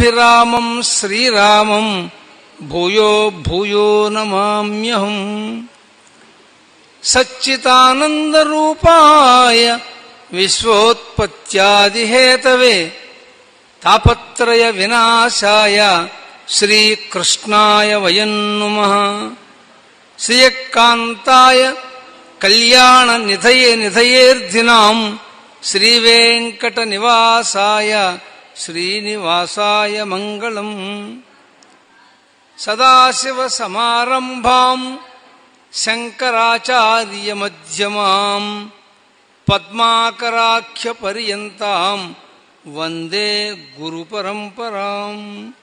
లోకాభిరామం శ్రీరామం భూయో భూయో నమామ్యహం సచ్చిదానందరూపాయ విశ్వోత్పత్యాదిహేతవే తాపత్రయ వినాశాయ శ్రీకృష్ణాయ వయం నుమః శ్రియకాంతాయ కళ్యాణ నిధయే నిధయేర్ధినాం శ్రీవేంకట నివాసాయ శ్రీనివాసాయ మంగళం సదాశివ సమారంభాం శంకరాచార్య మధ్యమాం పద్మాకరాఖ్య పర్యంతాం వందే గురు పరంపరాం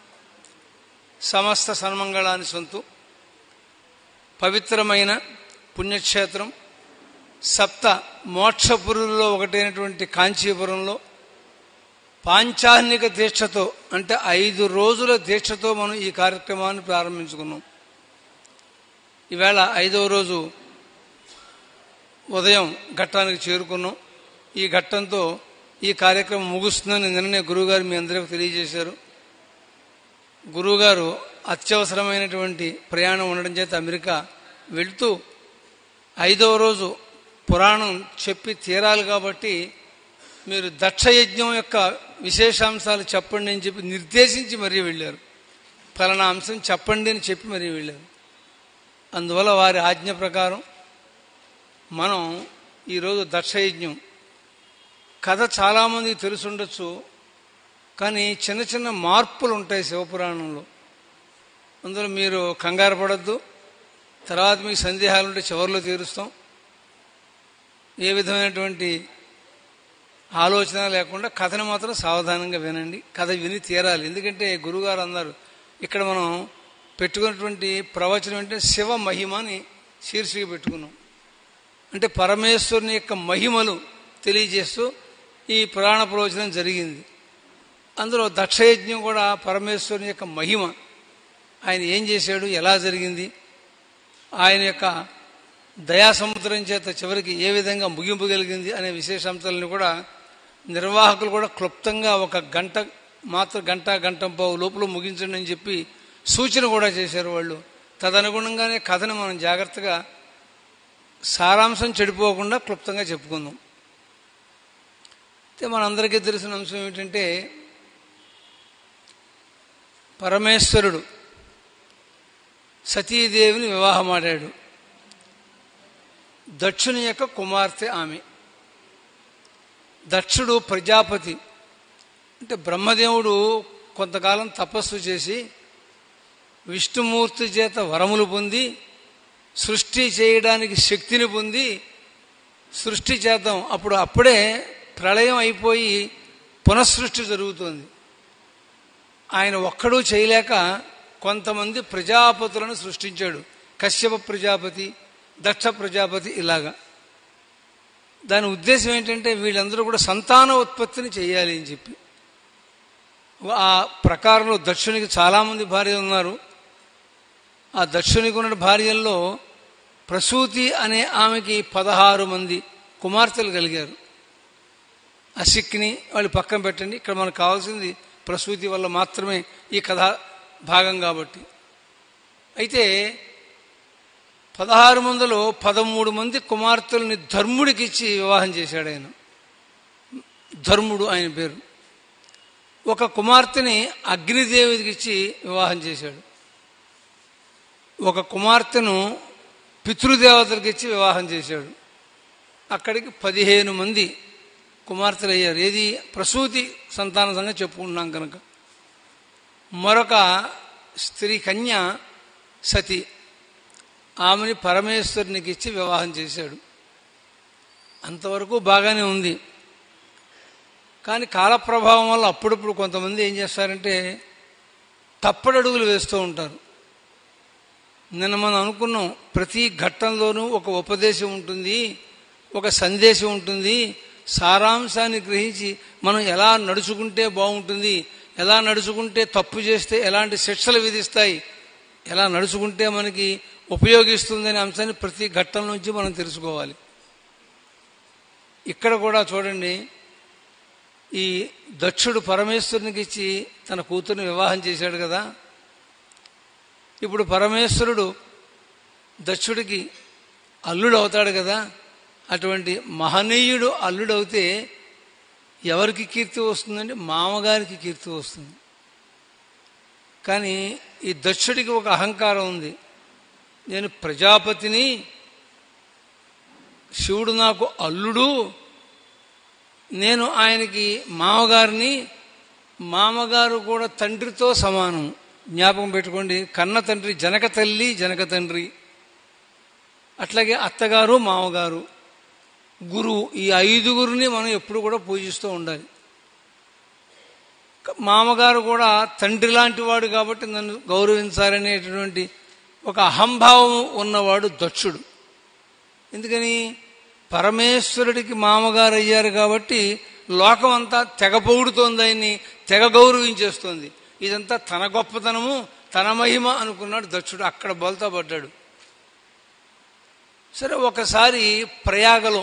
సమస్త సన్మంగళాన్ని సొంతు పవిత్రమైన పుణ్యక్షేత్రం సప్త మోక్షపురుల్లో ఒకటైనటువంటి కాంచీపురంలో పాంచాహ్నిక దీక్షతో అంటే ఐదు రోజుల దీక్షతో మనం ఈ కార్యక్రమాన్ని ప్రారంభించుకున్నాం ఈవేళ ఐదవ రోజు ఉదయం ఘట్టానికి చేరుకున్నాం ఈ ఘట్టంతో ఈ కార్యక్రమం ముగుస్తుందని నిన్ననే గురువుగారు మీ అందరికీ తెలియజేశారు గురువుగారు అత్యవసరమైనటువంటి ప్రయాణం ఉండడం చేత అమెరికా వెళ్తూ ఐదవ రోజు పురాణం చెప్పి తీరాలి కాబట్టి మీరు దక్షయజ్ఞం యొక్క విశేషాంశాలు చెప్పండి అని చెప్పి నిర్దేశించి మరీ వెళ్ళారు ఫలానా అంశం చెప్పండి అని చెప్పి మరీ వెళ్ళారు అందువల్ల వారి ఆజ్ఞ ప్రకారం మనం ఈరోజు దక్షయజ్ఞం కథ చాలామందికి తెలుసుండొచ్చు కానీ చిన్న చిన్న మార్పులు ఉంటాయి శివపురాణంలో అందులో మీరు కంగారు పడద్దు తర్వాత మీకు సందేహాలు ఉంటే చివరిలో తీరుస్తాం ఏ విధమైనటువంటి ఆలోచన లేకుండా కథను మాత్రం సావధానంగా వినండి కథ విని తీరాలి ఎందుకంటే గురుగారు అన్నారు ఇక్కడ మనం పెట్టుకున్నటువంటి ప్రవచనం అంటే శివ మహిమ అని శీర్షిక పెట్టుకున్నాం అంటే పరమేశ్వరుని యొక్క మహిమలు తెలియజేస్తూ ఈ పురాణ ప్రవచనం జరిగింది అందులో దక్షయజ్ఞం కూడా పరమేశ్వరుని యొక్క మహిమ ఆయన ఏం చేశాడు ఎలా జరిగింది ఆయన యొక్క దయాసముద్రం చేత చివరికి ఏ విధంగా ముగింపు కలిగింది అనే విశేషాంశాలను కూడా నిర్వాహకులు కూడా క్లుప్తంగా ఒక గంట మాత్రం గంట గంట పావు లోపల ముగించండి అని చెప్పి సూచన కూడా చేశారు వాళ్ళు తదనుగుణంగానే కథను మనం జాగ్రత్తగా సారాంశం చెడిపోకుండా క్లుప్తంగా చెప్పుకుందాం అయితే మనందరికీ తెలిసిన అంశం ఏమిటంటే పరమేశ్వరుడు సతీదేవిని వివాహమాడాడు దక్షుని యొక్క కుమార్తె ఆమె దక్షుడు ప్రజాపతి అంటే బ్రహ్మదేవుడు కొంతకాలం తపస్సు చేసి విష్ణుమూర్తి చేత వరములు పొంది సృష్టి చేయడానికి శక్తిని పొంది సృష్టి చేద్దాం అప్పుడు అప్పుడే ప్రళయం అయిపోయి పునఃసృష్టి జరుగుతుంది ఆయన ఒక్కడూ చేయలేక కొంతమంది ప్రజాపతులను సృష్టించాడు కశ్యప ప్రజాపతి దక్ష ప్రజాపతి ఇలాగా దాని ఉద్దేశం ఏంటంటే వీళ్ళందరూ కూడా సంతాన ఉత్పత్తిని చేయాలి అని చెప్పి ఆ ప్రకారంలో దక్షునికి చాలామంది భార్యలు ఉన్నారు ఆ దక్షునికి ఉన్న భార్యల్లో ప్రసూతి అనే ఆమెకి పదహారు మంది కుమార్తెలు కలిగారు అసిక్ని వాళ్ళు పక్కన పెట్టండి ఇక్కడ మనకు కావాల్సింది ప్రసూతి వల్ల మాత్రమే ఈ కథ భాగం కాబట్టి అయితే పదహారు మందిలో పదమూడు మంది కుమార్తెల్ని ధర్ముడికి ఇచ్చి వివాహం చేశాడు ఆయన ధర్ముడు ఆయన పేరు ఒక కుమార్తెని అగ్నిదేవికి ఇచ్చి వివాహం చేశాడు ఒక కుమార్తెను పితృదేవతలకు ఇచ్చి వివాహం చేశాడు అక్కడికి పదిహేను మంది కుమార్తెలు అయ్యారు ఏది ప్రసూతి సంతాన సంగతి చెప్పుకుంటున్నాం కనుక మరొక స్త్రీ కన్య సతి ఆమెని పరమేశ్వరునికి ఇచ్చి వివాహం చేశాడు అంతవరకు బాగానే ఉంది కానీ కాలప్రభావం వల్ల అప్పుడప్పుడు కొంతమంది ఏం చేస్తారంటే తప్పడడుగులు వేస్తూ ఉంటారు నిన్న మనం అనుకున్నాం ప్రతి ఘట్టంలోనూ ఒక ఉపదేశం ఉంటుంది ఒక సందేశం ఉంటుంది సారాంశాన్ని గ్రహించి మనం ఎలా నడుచుకుంటే బాగుంటుంది ఎలా నడుచుకుంటే తప్పు చేస్తే ఎలాంటి శిక్షలు విధిస్తాయి ఎలా నడుచుకుంటే మనకి ఉపయోగిస్తుందనే అంశాన్ని ప్రతి ఘట్టం నుంచి మనం తెలుసుకోవాలి ఇక్కడ కూడా చూడండి ఈ దక్షుడు పరమేశ్వరునికి ఇచ్చి తన కూతుర్ని వివాహం చేశాడు కదా ఇప్పుడు పరమేశ్వరుడు దక్షుడికి అల్లుడు అవుతాడు కదా అటువంటి మహనీయుడు అల్లుడు అవుతే ఎవరికి కీర్తి వస్తుందంటే మామగారికి కీర్తి వస్తుంది కానీ ఈ దక్షుడికి ఒక అహంకారం ఉంది నేను ప్రజాపతిని శివుడు నాకు అల్లుడు నేను ఆయనకి మామగారిని మామగారు కూడా తండ్రితో సమానం జ్ఞాపకం పెట్టుకోండి కన్న తండ్రి జనక తల్లి జనక తండ్రి అట్లాగే అత్తగారు మామగారు గురువు ఈ ఐదుగురిని మనం ఎప్పుడు కూడా పూజిస్తూ ఉండాలి మామగారు కూడా తండ్రి లాంటి వాడు కాబట్టి నన్ను గౌరవించాలనేటటువంటి ఒక అహంభావం ఉన్నవాడు దక్షుడు ఎందుకని పరమేశ్వరుడికి మామగారు అయ్యారు కాబట్టి లోకం అంతా తెగ పొగుడుతోంది ఆయన్ని తెగ గౌరవించేస్తోంది ఇదంతా తన గొప్పతనము తన మహిమ అనుకున్నాడు దక్షుడు అక్కడ బోల్తా పడ్డాడు సరే ఒకసారి ప్రయాగలో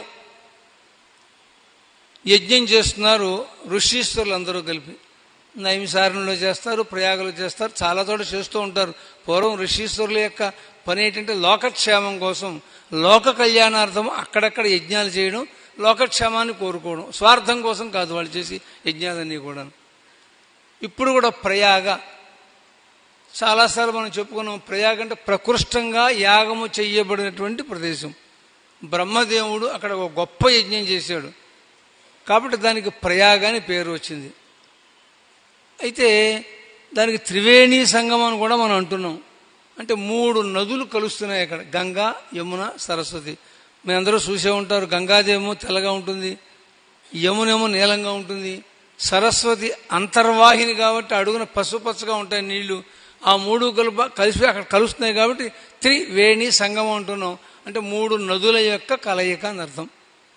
యజ్ఞం చేస్తున్నారు ఋషీశ్వరులు అందరూ కలిపి నైమిసారణలో చేస్తారు ప్రయాగలో చేస్తారు చాలా చోట చేస్తూ ఉంటారు పూర్వం ఋషీశ్వరుల యొక్క పని ఏంటంటే లోకక్షేమం కోసం లోక కళ్యాణార్థం అక్కడక్కడ యజ్ఞాలు చేయడం లోకక్షేమాన్ని కోరుకోవడం స్వార్థం కోసం కాదు వాళ్ళు చేసి యజ్ఞాలన్నీ కూడా ఇప్పుడు కూడా ప్రయాగ చాలాసార్లు మనం చెప్పుకున్నాం ప్రయాగ అంటే ప్రకృష్టంగా యాగము చెయ్యబడినటువంటి ప్రదేశం బ్రహ్మదేవుడు అక్కడ ఒక గొప్ప యజ్ఞం చేశాడు కాబట్టి దానికి ప్రయాగ అని పేరు వచ్చింది అయితే దానికి త్రివేణి సంగమం అని కూడా మనం అంటున్నాం అంటే మూడు నదులు కలుస్తున్నాయి అక్కడ గంగా యమున సరస్వతి మీ అందరూ చూసే ఉంటారు గంగాదేమో తెల్లగా ఉంటుంది యమునేమో నీలంగా ఉంటుంది సరస్వతి అంతర్వాహిని కాబట్టి అడుగున పసుపచ్చగా ఉంటాయి నీళ్లు ఆ మూడు కలుప కలిసి అక్కడ కలుస్తున్నాయి కాబట్టి త్రివేణి సంగమం అంటున్నాం అంటే మూడు నదుల యొక్క కలయిక అని అర్థం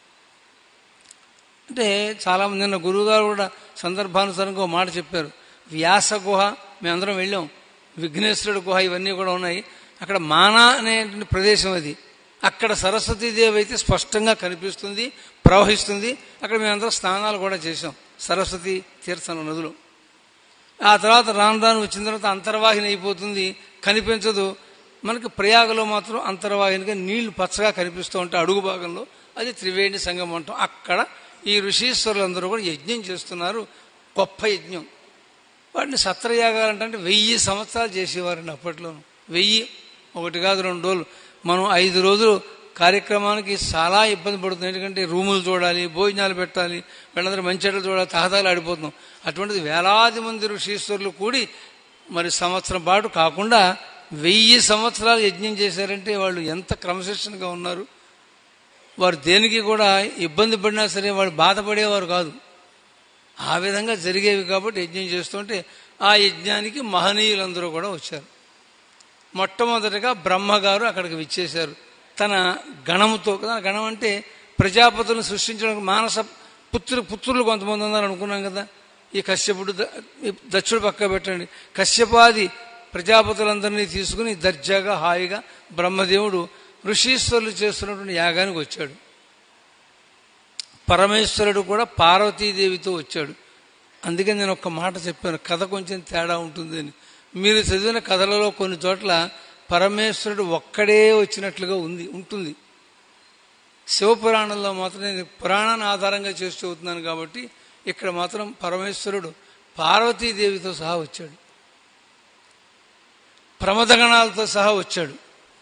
అంటే చాలామంది నిన్న గురువుగారు కూడా సందర్భానుసారంగా ఒక మాట చెప్పారు వ్యాస గుహ మేమందరం వెళ్ళాం విఘ్నేశ్వరుడు గుహ ఇవన్నీ కూడా ఉన్నాయి అక్కడ మానా అనేటువంటి ప్రదేశం అది అక్కడ సరస్వతీదేవి అయితే స్పష్టంగా కనిపిస్తుంది ప్రవహిస్తుంది అక్కడ మేమందరం స్నానాలు కూడా చేసాం సరస్వతి తీర్థన నదులు ఆ తర్వాత రాను రాను వచ్చిన తర్వాత అంతర్వాహిని అయిపోతుంది కనిపించదు మనకి ప్రయాగలో మాత్రం అంతర్వాహినిగా నీళ్లు పచ్చగా కనిపిస్తూ ఉంటాయి అడుగు భాగంలో అది త్రివేణి సంగమం అంటాం అక్కడ ఈ ఋషీశ్వరులందరూ కూడా యజ్ఞం చేస్తున్నారు గొప్ప యజ్ఞం వాటిని సత్రయాగాలు అంటే వెయ్యి సంవత్సరాలు చేసేవారండి అప్పట్లో వెయ్యి ఒకటి కాదు రెండు రోజులు మనం ఐదు రోజులు కార్యక్రమానికి చాలా ఇబ్బంది పడుతుంది ఎందుకంటే రూములు చూడాలి భోజనాలు పెట్టాలి వీళ్ళందరూ మంచెట్లు చూడాలి తహతాలు ఆడిపోతున్నాం అటువంటిది వేలాది మంది ఋషీశ్వరులు కూడి మరి సంవత్సరం పాటు కాకుండా వెయ్యి సంవత్సరాలు యజ్ఞం చేశారంటే వాళ్ళు ఎంత క్రమశిక్షణగా ఉన్నారు వారు దేనికి కూడా ఇబ్బంది పడినా సరే వాళ్ళు బాధపడేవారు కాదు ఆ విధంగా జరిగేవి కాబట్టి యజ్ఞం చేస్తుంటే ఆ యజ్ఞానికి మహనీయులందరూ కూడా వచ్చారు మొట్టమొదటిగా బ్రహ్మగారు అక్కడికి విచ్చేశారు తన గణముతో తన గణం అంటే ప్రజాపతులను సృష్టించడానికి మానస పుత్రులు పుత్రులు కొంతమంది ఉన్నారు అనుకున్నాం కదా ఈ కశ్యపుడు ద- ఈ దక్షుడు పక్క పెట్టండి కశ్యపాది ప్రజాపతులందరినీ తీసుకుని దర్జాగా హాయిగా బ్రహ్మదేవుడు ఋషీశ్వరులు చేస్తున్నటువంటి యాగానికి వచ్చాడు పరమేశ్వరుడు కూడా పార్వతీదేవితో వచ్చాడు అందుకే నేను ఒక మాట చెప్పాను కథ కొంచెం తేడా ఉంటుందని మీరు చదివిన కథలలో కొన్ని చోట్ల పరమేశ్వరుడు ఒక్కడే వచ్చినట్లుగా ఉంది ఉంటుంది శివపురాణంలో మాత్రం నేను పురాణాన్ని ఆధారంగా చేసి చదువుతున్నాను కాబట్టి ఇక్కడ మాత్రం పరమేశ్వరుడు పార్వతీదేవితో సహా వచ్చాడు ప్రమదగణాలతో సహా వచ్చాడు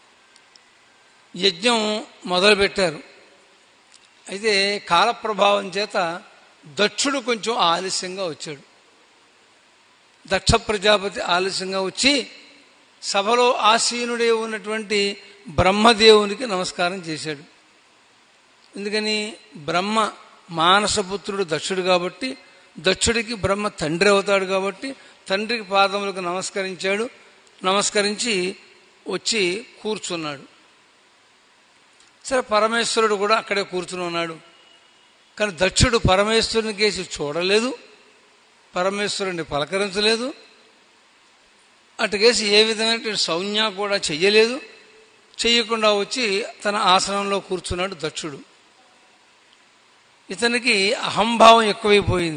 యజ్ఞం మొదలుపెట్టారు అయితే కాలప్రభావం చేత దక్షుడు కొంచెం ఆలస్యంగా వచ్చాడు దక్ష ప్రజాపతి ఆలస్యంగా వచ్చి సభలో ఆసీనుడే ఉన్నటువంటి బ్రహ్మదేవునికి నమస్కారం చేశాడు ఎందుకని బ్రహ్మ మానసపుత్రుడు దక్షుడు కాబట్టి దక్షుడికి బ్రహ్మ తండ్రి అవుతాడు కాబట్టి తండ్రికి పాదములకు నమస్కరించాడు నమస్కరించి వచ్చి కూర్చున్నాడు సరే పరమేశ్వరుడు కూడా అక్కడే కూర్చుని ఉన్నాడు కానీ దక్షుడు పరమేశ్వరుని కేసి చూడలేదు పరమేశ్వరుని పలకరించలేదు అటుకేసి ఏ విధమైన సౌజ్ఞ కూడా చెయ్యలేదు చెయ్యకుండా వచ్చి తన ఆసనంలో కూర్చున్నాడు దక్షుడు ఇతనికి అహంభావం ఎక్కువైపోయింది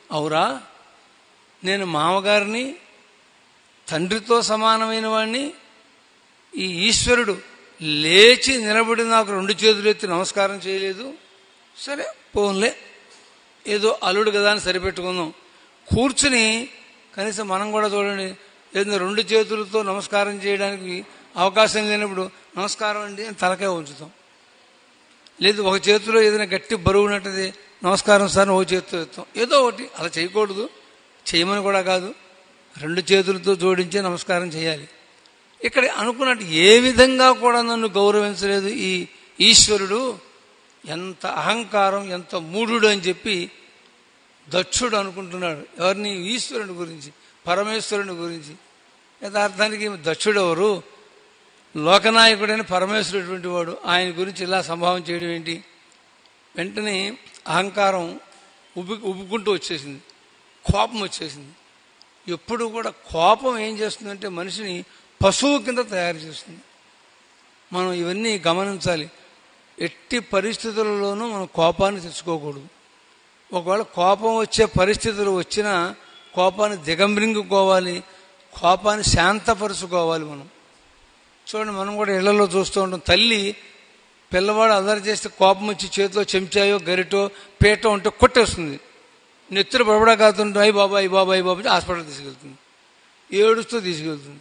అవురా నేను మామగారిని తండ్రితో సమానమైన వాడిని ఈ ఈశ్వరుడు లేచి నిలబడి నాకు రెండు చేతులు ఎత్తి నమస్కారం చేయలేదు సరే పోన్లే ఏదో అల్లుడు కదా అని సరిపెట్టుకుందాం కూర్చుని కనీసం మనం కూడా చూడండి ఏదైనా రెండు చేతులతో నమస్కారం చేయడానికి అవకాశం లేనప్పుడు నమస్కారం అండి అని తలకాయ ఉంచుతాం లేదు ఒక చేతిలో ఏదైనా గట్టి బరువు ఉన్నట్టుది నమస్కారం సార్ ఓ చేతితో ఎత్తాం ఏదో ఒకటి అలా చేయకూడదు చేయమని కూడా కాదు రెండు చేతులతో జోడించే నమస్కారం చేయాలి ఇక్కడ అనుకున్నట్టు ఏ విధంగా కూడా నన్ను గౌరవించలేదు ఈ ఈశ్వరుడు ఎంత అహంకారం ఎంత మూఢుడు అని చెప్పి దక్షుడు అనుకుంటున్నాడు ఎవరిని ఈశ్వరుని గురించి పరమేశ్వరుని గురించి యథార్థానికి దక్షుడు ఎవరు లోకనాయకుడైన పరమేశ్వరుడు వాడు ఆయన గురించి ఇలా సంభావం చేయడం ఏంటి వెంటనే అహంకారం ఉబ్బి ఉబ్బుకుంటూ వచ్చేసింది కోపం వచ్చేసింది ఎప్పుడు కూడా కోపం ఏం చేస్తుందంటే మనిషిని పశువు కింద తయారు చేస్తుంది మనం ఇవన్నీ గమనించాలి ఎట్టి పరిస్థితులలోనూ మనం కోపాన్ని తెచ్చుకోకూడదు ఒకవేళ కోపం వచ్చే పరిస్థితులు వచ్చినా కోపాన్ని దిగంబరింగుకోవాలి కోపాన్ని శాంతపరుచుకోవాలి మనం చూడండి మనం కూడా ఇళ్లలో చూస్తూ ఉంటాం తల్లి పిల్లవాడు అల్లరి చేస్తే కోపం వచ్చి చేతిలో చెంచాయో గరిటో పీటో ఉంటే కొట్టేస్తుంది నెత్తురు బడబడా కాతుంటే అయ్యి బాబా అయ్యి బాబా అయ్యి బాబా హాస్పిటల్ తీసుకెళ్తుంది ఏడుస్తూ తీసుకెళ్తుంది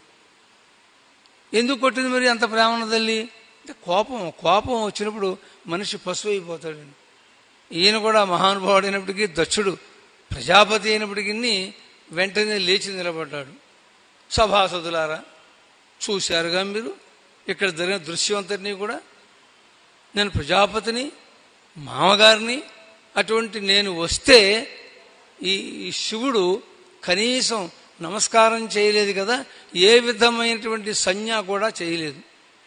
ఎందుకు కొట్టింది మరి అంత ప్రేమ ఉన్న తల్లి అంటే కోపం కోపం వచ్చినప్పుడు మనిషి పశువు అయిపోతాడండి ఈయన కూడా మహానుభావుడు అయినప్పటికీ దక్షుడు ప్రజాపతి అయినప్పటికీ వెంటనే లేచి నిలబడ్డాడు సభాసదులారా చూశారుగా మీరు ఇక్కడ జరిగిన దృశ్యం అంతటినీ కూడా నేను ప్రజాపతిని మామగారిని అటువంటి నేను వస్తే ఈ ఈ శివుడు కనీసం నమస్కారం చేయలేదు కదా ఏ విధమైనటువంటి సంజ్ఞ కూడా చేయలేదు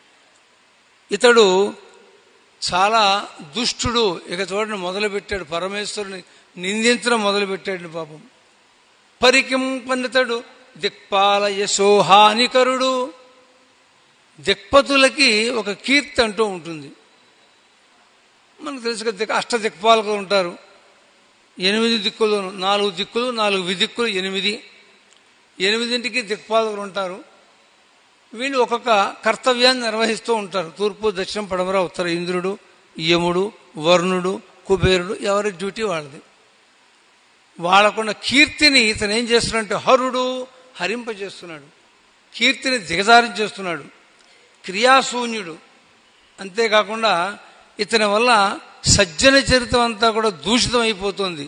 ఇతడు చాలా దుష్టుడు ఇక చూడండి మొదలుపెట్టాడు పరమేశ్వరుని నిందించడం మొదలుపెట్టాడు పాపం పరికిం పండితడు దిక్పాల యశోహానికరుడు దిక్పతులకి ఒక కీర్తి అంటూ ఉంటుంది మనకు తెలుసు కదా దిక్ అష్ట దిక్పాలకులు ఉంటారు ఎనిమిది దిక్కులు నాలుగు దిక్కులు నాలుగు విదిక్కులు ఎనిమిది ఎనిమిదింటికి దిక్పాలకులు ఉంటారు వీళ్ళు ఒక్కొక్క కర్తవ్యాన్ని నిర్వహిస్తూ ఉంటారు తూర్పు దక్షిణం పడమర ఉత్తర ఇంద్రుడు యముడు వరుణుడు కుబేరుడు ఎవరి డ్యూటీ వాళ్ళది వాళ్ళకున్న కీర్తిని ఇతను ఏం చేస్తున్నాడంటే హరుడు హరింపజేస్తున్నాడు కీర్తిని దిగజారించేస్తున్నాడు క్రియాశూన్యుడు అంతేకాకుండా ఇతని వల్ల సజ్జన చరిత్రం అంతా కూడా దూషితం అయిపోతుంది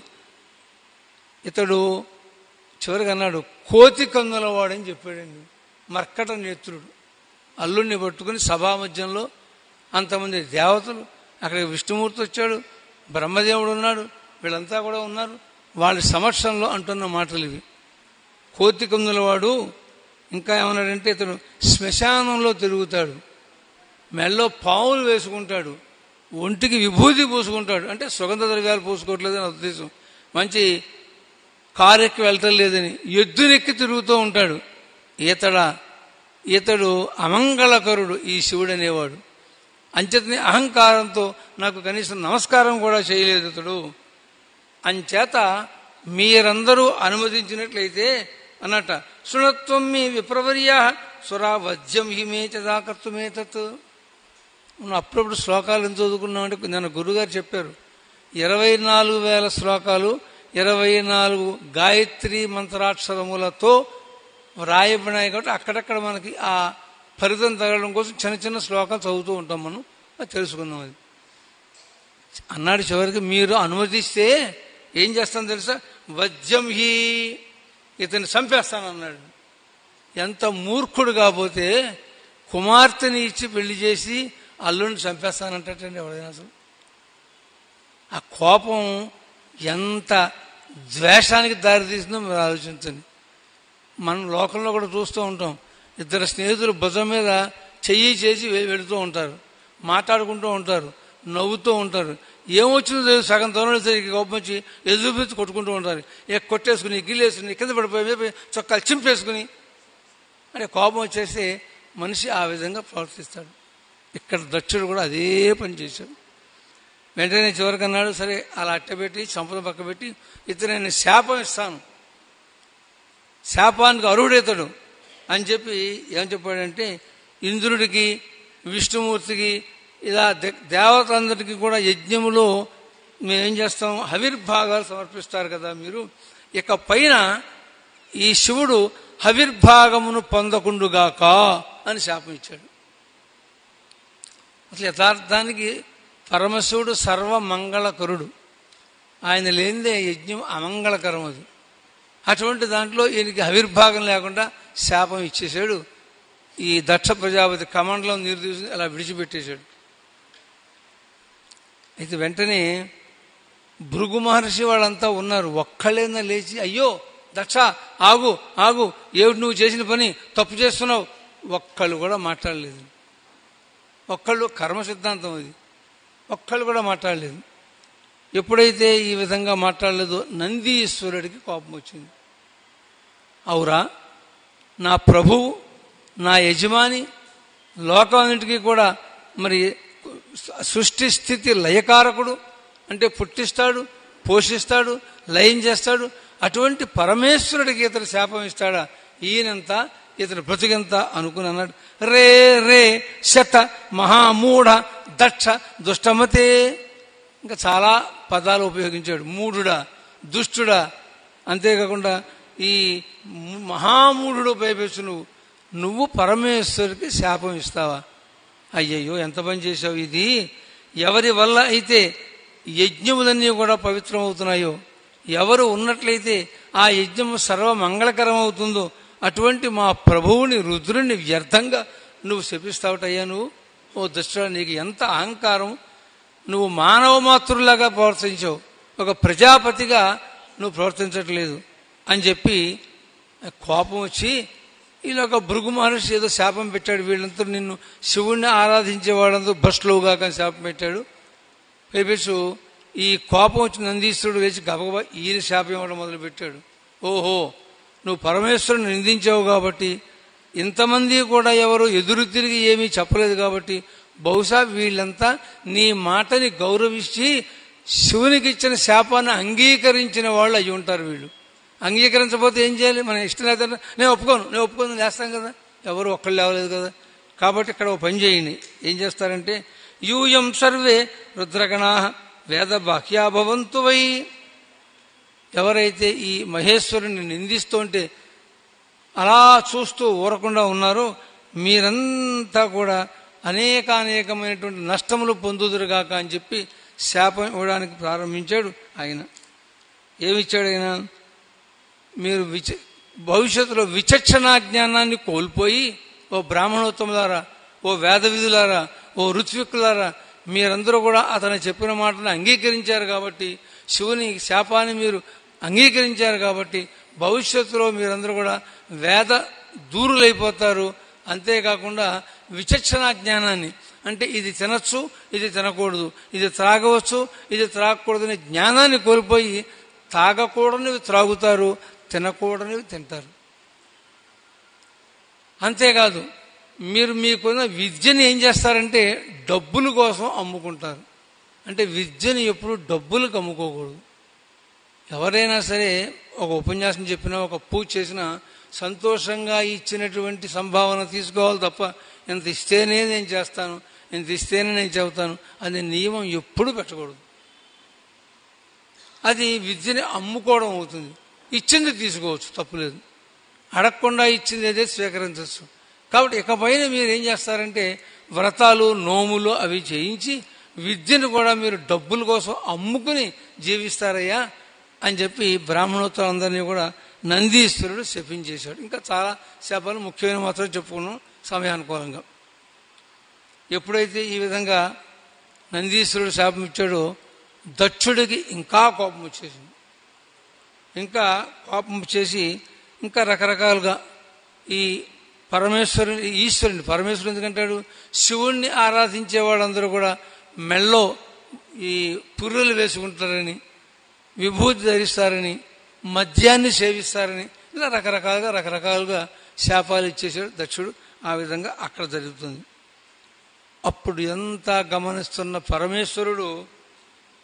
ఇతడు చివరికి అన్నాడు కోతి కన్నుల వాడని చెప్పాడండి మర్కట నేత్రుడు అల్లుడిని పట్టుకుని సభా మధ్యంలో అంతమంది దేవతలు అక్కడ విష్ణుమూర్తి వచ్చాడు బ్రహ్మదేవుడు ఉన్నాడు వీళ్ళంతా కూడా ఉన్నారు వాళ్ళ సమక్షంలో అంటున్న మాటలు ఇవి కోతి కన్నుల వాడు ఇంకా ఏమన్నాడంటే ఇతడు శ్మశానంలో తిరుగుతాడు మెళ్ళో పావులు వేసుకుంటాడు ఒంటికి విభూతి పూసుకుంటాడు అంటే సుగంధ ద్రవ్యాలు పూసుకోవట్లేదని ఉద్దేశం మంచి కారు ఎక్కి వెళ్ళటం లేదని ఎద్దునెక్కి తిరుగుతూ ఉంటాడు ఈతడ ఇతడు అమంగళకరుడు ఈ శివుడు అనేవాడు అంచేతని అహంకారంతో నాకు కనీసం నమస్కారం కూడా చేయలేదు ఇతడు అంచేత మీరందరూ అనుమతించినట్లయితే అన్నట్ట శృణత్వం మీ విప్రవర్య సురావధ్యం హిమే చదాకర్తుమే తత్ మనం అప్పుడప్పుడు శ్లోకాలు ఎందుకు చదువుకున్నామంటే నన్ను గురుగారు చెప్పారు ఇరవై నాలుగు వేల శ్లోకాలు ఇరవై నాలుగు గాయత్రి మంత్రాక్షరములతో వ్రాయబడినాయి కాబట్టి అక్కడక్కడ మనకి ఆ ఫలితం తగలడం కోసం చిన్న చిన్న శ్లోకాలు చదువుతూ ఉంటాం మనం అది తెలుసుకుందాం అది అన్నాడు చివరికి మీరు అనుమతిస్తే ఏం చేస్తాను తెలుసా వజ్యం హి ఇతన్ని చంపేస్తానన్నాడు ఎంత మూర్ఖుడు కాకపోతే కుమార్తెని ఇచ్చి పెళ్లి చేసి అల్లుడిని చంపేస్తానంటండి ఎవరైనా అసలు ఆ కోపం ఎంత ద్వేషానికి దారితీసిందో మీరు ఆలోచించండి మనం లోకంలో కూడా చూస్తూ ఉంటాం ఇద్దరు స్నేహితులు భుజం మీద చెయ్యి చేసి వె- వెళుతూ ఉంటారు మాట్లాడుకుంటూ ఉంటారు నవ్వుతూ ఉంటారు ఏమొచ్చిందో తెలియదు సగం దూరం సరికి కోపం వచ్చి ఎదురుపించి కొట్టుకుంటూ ఉంటారు ఏ కొట్టేసుకుని గిల్లేసుకుని కింద పడిపోయి మీద పోయి చొక్కాలు చింపేసుకుని అంటే కోపం వచ్చేసి మనిషి ఆ విధంగా ప్రవర్తిస్తాడు ఇక్కడ దక్షుడు కూడా అదే పని చేశాడు వెంటనే చివరికి అన్నాడు సరే అలా అట్టబెట్టి చంపద పక్క పెట్టి ఇతను నేను శాపం ఇస్తాను శాపానికి అరుడేతడు అని చెప్పి ఏం చెప్పాడంటే ఇంద్రుడికి విష్ణుమూర్తికి ఇలా దే- దేవతలందరికీ కూడా యజ్ఞములో మేమేం చేస్తాం హవిర్భాగాలు సమర్పిస్తారు కదా మీరు ఇక పైన ఈ శివుడు హవిర్భాగమును పొందకుండుగాక అని శాపం ఇచ్చాడు అసలు యథార్థానికి పరమశివుడు సర్వమంగళకరుడు ఆయన లేనిదే యజ్ఞం అమంగళకరం అది అటువంటి దాంట్లో ఈయనకి ఆవిర్భాగం లేకుండా శాపం ఇచ్చేశాడు ఈ దక్ష ప్రజాపతి కమండలం నీరు తీసుకుని అలా విడిచిపెట్టేశాడు అయితే వెంటనే భృగు మహర్షి వాళ్ళంతా ఉన్నారు ఒక్కళ్ళైనా లేచి అయ్యో దక్ష ఆగు ఆగు ఏమిటి నువ్వు చేసిన పని తప్పు చేస్తున్నావు ఒక్కళ్ళు కూడా మాట్లాడలేదు ఒక్కళ్ళు కర్మ సిద్ధాంతం అది ఒక్కళ్ళు కూడా మాట్లాడలేదు ఎప్పుడైతే ఈ విధంగా మాట్లాడలేదో నందీశ్వరుడికి కోపం వచ్చింది అవురా నా ప్రభువు నా యజమాని లోకాన్నింటికి కూడా మరి సృష్టి స్థితి లయకారకుడు అంటే పుట్టిస్తాడు పోషిస్తాడు లయం చేస్తాడు అటువంటి పరమేశ్వరుడికి ఇతడు శాపం ఇస్తాడా ఈయనంతా ఇతడు బ్రతికెంత అనుకుని అన్నాడు రే రే శత మహామూఢ దక్ష దుష్టమతే ఇంకా చాలా పదాలు ఉపయోగించాడు మూఢుడా దుష్టుడా అంతేకాకుండా ఈ మహామూఢుడు భయపెచ్చు నువ్వు నువ్వు పరమేశ్వరికి శాపం ఇస్తావా అయ్యయ్యో ఎంత పని చేసావు ఇది ఎవరి వల్ల అయితే యజ్ఞములన్నీ కూడా పవిత్రమవుతున్నాయో ఎవరు ఉన్నట్లయితే ఆ యజ్ఞము సర్వమంగళకరం అవుతుందో అటువంటి మా ప్రభువుని రుద్రుని వ్యర్థంగా నువ్వు శపిస్తావటయ్యా నువ్వు ఓ దుష్టుడా నీకు ఎంత అహంకారం నువ్వు మానవ మాతృలాగా ప్రవర్తించావు ఒక ప్రజాపతిగా నువ్వు ప్రవర్తించట్లేదు అని చెప్పి కోపం వచ్చి ఈలోక భృగు మహర్షి ఏదో శాపం పెట్టాడు వీళ్ళంతా నిన్ను శివుణ్ణి ఆరాధించే వాళ్ళందరూ భస్లువుగా కానీ శాపం పెట్టాడు పైపెచ్చు ఈ కోపం వచ్చి నందీశ్వరుడు లేచి గబగబా ఈయన శాపం ఇవ్వడం మొదలుపెట్టాడు ఓహో నువ్వు పరమేశ్వరుని నిందించావు కాబట్టి ఇంతమంది కూడా ఎవరు ఎదురు తిరిగి ఏమీ చెప్పలేదు కాబట్టి బహుశా వీళ్ళంతా నీ మాటని గౌరవించి శివునికి ఇచ్చిన శాపాన్ని అంగీకరించిన వాళ్ళు అయి ఉంటారు వీళ్ళు అంగీకరించకపోతే ఏం చేయాలి మన ఇష్టం లేదా నేను ఒప్పుకోను నేను ఒప్పుకోను చేస్తాం కదా ఎవరు ఒక్కళ్ళు లేవలేదు కదా కాబట్టి ఇక్కడ ఒక పని చేయండి ఏం చేస్తారంటే యూయం సర్వే రుద్రగణా వేద బాహ్యాభవంతు వై ఎవరైతే ఈ మహేశ్వరుని నిందిస్తుంటే అలా చూస్తూ ఊరకుండా ఉన్నారో మీరంతా కూడా అనేకానేకమైనటువంటి నష్టములు పొందుదురుగాక అని చెప్పి శాపం ఇవ్వడానికి ప్రారంభించాడు ఆయన ఏమిచ్చాడు ఆయన మీరు విచ భవిష్యత్తులో విచక్షణా జ్ఞానాన్ని కోల్పోయి ఓ బ్రాహ్మణోత్తములారా ఓ వేద విధులారా ఓ ఋత్విక్కులారా మీరందరూ కూడా అతను చెప్పిన మాటను అంగీకరించారు కాబట్టి శివుని శాపాన్ని మీరు అంగీకరించారు కాబట్టి భవిష్యత్తులో మీరందరూ కూడా వేద దూరులైపోతారు అంతేకాకుండా విచక్షణ జ్ఞానాన్ని అంటే ఇది తినచ్చు ఇది తినకూడదు ఇది త్రాగవచ్చు ఇది త్రాగకూడదని జ్ఞానాన్ని కోల్పోయి తాగకూడనివి త్రాగుతారు తినకూడనివి తింటారు అంతేకాదు మీరు మీకున్న విద్యని ఏం చేస్తారంటే డబ్బుల కోసం అమ్ముకుంటారు అంటే విద్యని ఎప్పుడు డబ్బులకు అమ్ముకోకూడదు ఎవరైనా సరే ఒక ఉపన్యాసం చెప్పినా ఒక పూజ చేసినా సంతోషంగా ఇచ్చినటువంటి సంభావన తీసుకోవాలి తప్ప ఇంత ఇస్తేనే నేను చేస్తాను ఇంత ఇస్తేనే నేను చెబుతాను అది నియమం ఎప్పుడు పెట్టకూడదు అది విద్యని అమ్ముకోవడం అవుతుంది ఇచ్చింది తీసుకోవచ్చు తప్పులేదు అడగకుండా ఇచ్చింది అదే స్వీకరించవచ్చు కాబట్టి ఇకపైన మీరు ఏం చేస్తారంటే వ్రతాలు నోములు అవి చేయించి విద్యను కూడా మీరు డబ్బుల కోసం అమ్ముకుని జీవిస్తారయ్యా అని చెప్పి బ్రాహ్మణోత్తరందరినీ కూడా నందీశ్వరుడు శపించేశాడు ఇంకా చాలా శాపాలు ముఖ్యమైన మాత్రం చెప్పుకున్నాం సమయానుకూలంగా ఎప్పుడైతే ఈ విధంగా నందీశ్వరుడు శాపం ఇచ్చాడో దక్షుడికి ఇంకా కోపం వచ్చేసింది ఇంకా కోపం వచ్చేసి ఇంకా రకరకాలుగా ఈ పరమేశ్వరుని ఈశ్వరుని పరమేశ్వరుని ఎందుకంటాడు శివుణ్ణి ఆరాధించే వాళ్ళందరూ కూడా మెళ్ళో ఈ పుర్రులు వేసుకుంటారని విభూతి ధరిస్తారని మద్యాన్ని సేవిస్తారని ఇలా రకరకాలుగా రకరకాలుగా శాపాలు ఇచ్చేసాడు దక్షుడు ఆ విధంగా అక్కడ జరుగుతుంది అప్పుడు ఎంత గమనిస్తున్న పరమేశ్వరుడు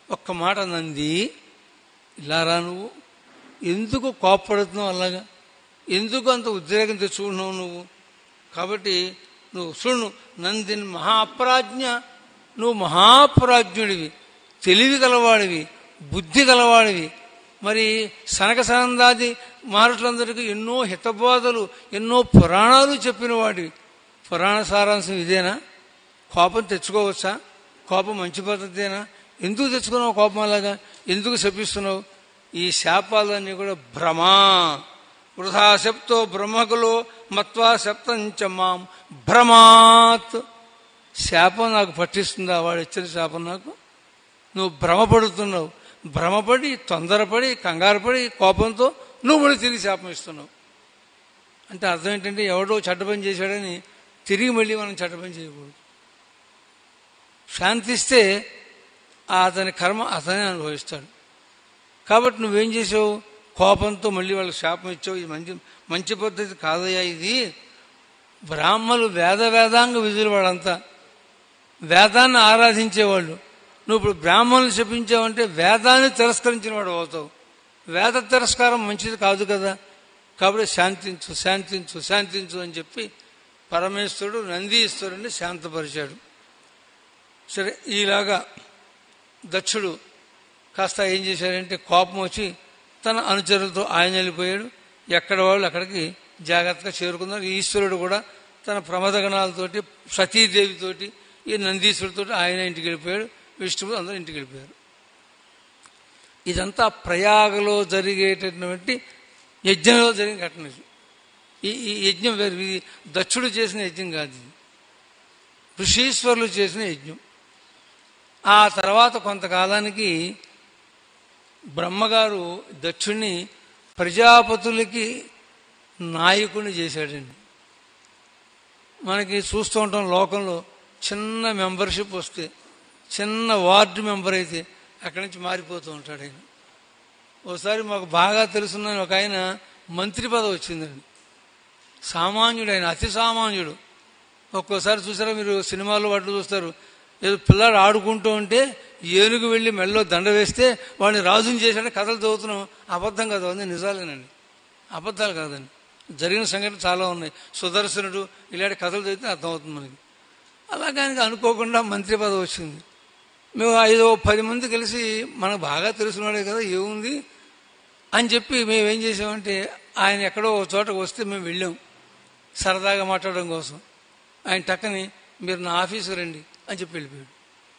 ఒక్క మాట నంది ఇలా రా నువ్వు ఎందుకు కోప్పడుతున్నావు అలాగా ఎందుకు అంత ఉద్రేకం తెచ్చుకుంటున్నావు నువ్వు కాబట్టి నువ్వు చూడు నందిని మహాప్రాజ్ఞ నువ్వు మహాప్రాజ్ఞుడివి తెలివి గలవాడివి బుద్ధి గలవాడివి మరి సనక సనందాది మహర్షులందరికీ ఎన్నో హితబోధలు ఎన్నో పురాణాలు చెప్పిన వాడివి పురాణ సారాంశం ఇదేనా కోపం తెచ్చుకోవచ్చా కోపం మంచి పద్ధతేనా ఎందుకు తెచ్చుకున్నావు కోపం అలాగా ఎందుకు శపిస్తున్నావు ఈ శాపాలన్నీ కూడా భ్రమా వృధా శప్తో బ్రహ్మకులో మత్వా శప్తంచ మాం భ్రమాత్ శాపం నాకు పట్టిస్తుందా వాడు ఇచ్చిన శాపం నాకు నువ్వు భ్రమపడుతున్నావు భ్రమపడి తొందరపడి కంగారుపడి కోపంతో నువ్వు మళ్ళీ తిరిగి శాపం ఇస్తున్నావు అంటే అర్థం ఏంటంటే ఎవడో చెడ్డ పని చేశాడని తిరిగి మళ్ళీ మనం చెడ్డ పని చేయకూడదు శాంతిస్తే ఆ అతని కర్మ అతనే అనుభవిస్తాడు కాబట్టి నువ్వేం చేసావు కోపంతో మళ్ళీ వాళ్ళకి శాపం ఇచ్చావు ఇది మంచి మంచి పద్ధతి కాదయ్యా ఇది బ్రాహ్మలు వేద వేదాంగ విధులు వాళ్ళంతా వేదాన్ని ఆరాధించేవాళ్ళు నువ్వు ఇప్పుడు బ్రాహ్మణులు చెప్పించావంటే వేదాన్ని తిరస్కరించిన వాడు అవుతావు వేద తిరస్కారం మంచిది కాదు కదా కాబట్టి శాంతించు శాంతించు శాంతించు అని చెప్పి పరమేశ్వరుడు నందీశ్వరుడిని శాంతపరిచాడు సరే ఈలాగా దక్షుడు కాస్త ఏం చేశాడంటే కోపం వచ్చి తన అనుచరులతో ఆయన వెళ్ళిపోయాడు ఎక్కడ వాళ్ళు అక్కడికి జాగ్రత్తగా చేరుకున్నారు ఈశ్వరుడు కూడా తన ప్రమదగణాలతోటి సతీదేవితోటి ఈ నందీశ్వరుడితో ఆయన ఇంటికి వెళ్ళిపోయాడు విష్ణువు అందరూ ఇంటికి వెళ్ళిపోయారు ఇదంతా ప్రయాగలో జరిగేటటువంటి యజ్ఞంలో జరిగిన ఘటన ఇది. ఈ ఈ యజ్ఞం వేరు ఇది దక్షుడు చేసిన యజ్ఞం కాదు ఇది ఋషీశ్వరులు చేసిన యజ్ఞం ఆ తర్వాత కొంతకాలానికి బ్రహ్మగారు దక్షుణ్ణి ప్రజాపతులకి నాయకుడిని చేశాడండి మనకి చూస్తూ ఉంటాం లోకంలో చిన్న మెంబర్షిప్ వస్తే చిన్న వార్డు మెంబర్ అయితే అక్కడి నుంచి మారిపోతూ ఉంటాడు ఆయన ఒకసారి మాకు బాగా తెలుసున్న ఒక ఆయన మంత్రి పదవి వచ్చిందండి సామాన్యుడు ఆయన అతి సామాన్యుడు ఒక్కోసారి చూసారా మీరు సినిమాల్లో వాటిలో చూస్తారు ఏదో పిల్లాడు ఆడుకుంటూ ఉంటే ఏనుగు వెళ్ళి మెల్లో దండ వేస్తే వాడిని రాజుని చేశాడని కథలు చదువుతున్నాం అబద్ధం కాదు అన్నీ నిజాలేనండి అబద్ధాలు కాదండి జరిగిన సంఘటన చాలా ఉన్నాయి సుదర్శనుడు ఇలాంటి కథలు చదివితే అర్థమవుతుంది మనకి అలాగని అనుకోకుండా మంత్రి పదవి వచ్చింది మేము ఐదో పది మంది కలిసి మనకు బాగా తెలిసినవాడే కదా ఏముంది అని చెప్పి మేము ఏం చేసామంటే ఆయన ఎక్కడో ఒక చోటకు వస్తే మేము వెళ్ళాం సరదాగా మాట్లాడడం కోసం ఆయన టక్కని మీరు నా ఆఫీసు రండి అని చెప్పి వెళ్ళిపోయాడు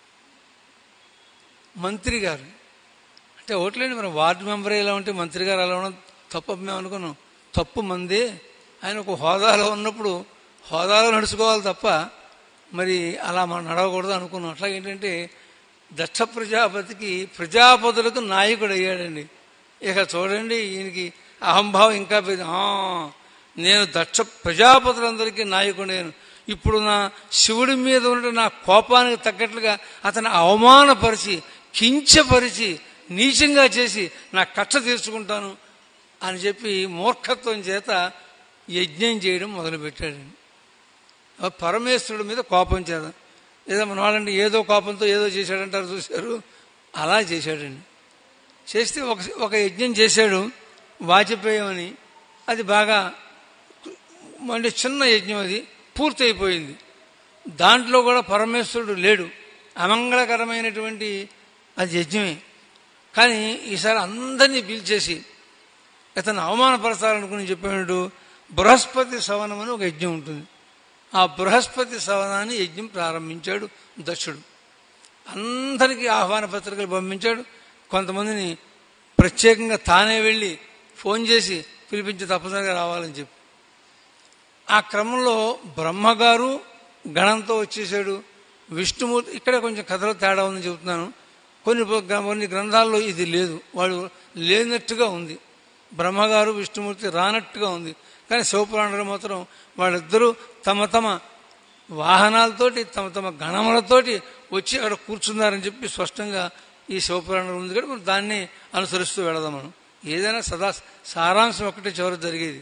మంత్రి గారు అంటే ఓట్లేండి మరి వార్డు మెంబర్ ఎలా ఉంటే మంత్రి గారు అలా ఉండడం తప్పు మేము అనుకున్నాం తప్పు మందే ఆయన ఒక హోదాలో ఉన్నప్పుడు హోదాలో నడుచుకోవాలి తప్ప మరి అలా మనం నడవకూడదు అనుకున్నాం అట్లా ఏంటంటే దక్ష ప్రజాపతికి ప్రజాపతులకు నాయకుడు అయ్యాడండి ఇక చూడండి ఈయనకి అహంభావం ఇంకా పెద్ద "ఆ, నేను దక్ష ప్రజాపతులందరికీ నాయకుడు నేను ఇప్పుడు నా శివుడి మీద ఉన్న నా కోపానికి తగ్గట్లుగా అతను అవమానపరిచి కించపరిచి నీచంగా చేసి నా కక్ష తీర్చుకుంటాను అని చెప్పి మూర్ఖత్వం చేత యజ్ఞం చేయడం మొదలుపెట్టాడండి ఆ పరమేశ్వరుడి మీద కోపం చేత ఏదో మన వాళ్ళంటే ఏదో కోపంతో ఏదో చేశాడంటారు చూశారు అలా చేశాడండి చేస్తే ఒక ఒక యజ్ఞం చేశాడు వాజపేయం అని అది బాగా అంటే చిన్న యజ్ఞం అది పూర్తయిపోయింది దాంట్లో కూడా పరమేశ్వరుడు లేడు అమంగళకరమైనటువంటి అది యజ్ఞమే కానీ ఈసారి అందరినీ పిలిచేసి ఇతను అవమానపరచాలనుకుని చెప్పినట్టు బృహస్పతి సవనం అని ఒక యజ్ఞం ఉంటుంది ఆ బృహస్పతి సవనాన్ని యజ్ఞం ప్రారంభించాడు దక్షుడు అందరికీ ఆహ్వాన పత్రికలు పంపించాడు కొంతమందిని ప్రత్యేకంగా తానే వెళ్ళి ఫోన్ చేసి పిలిపించి తప్పనిసరిగా రావాలని చెప్పి ఆ క్రమంలో బ్రహ్మగారు గణంతో వచ్చేసాడు విష్ణుమూర్తి ఇక్కడ కొంచెం కథలో తేడా ఉందని చెబుతున్నాను కొన్ని గ్ర- కొన్ని గ్రంథాల్లో ఇది లేదు వాడు లేనట్టుగా ఉంది బ్రహ్మగారు విష్ణుమూర్తి రానట్టుగా ఉంది కానీ శివపురాణంలో మాత్రం వాళ్ళిద్దరూ తమ తమ వాహనాలతోటి తమ తమ గణములతోటి వచ్చి అక్కడ కూర్చున్నారని చెప్పి స్పష్టంగా ఈ శివపురాణంలో ఉంది కూడా మనం దాన్ని అనుసరిస్తూ వెళదాం మనం ఏదైనా సదా సారాంశం ఒకటే చివరి జరిగేది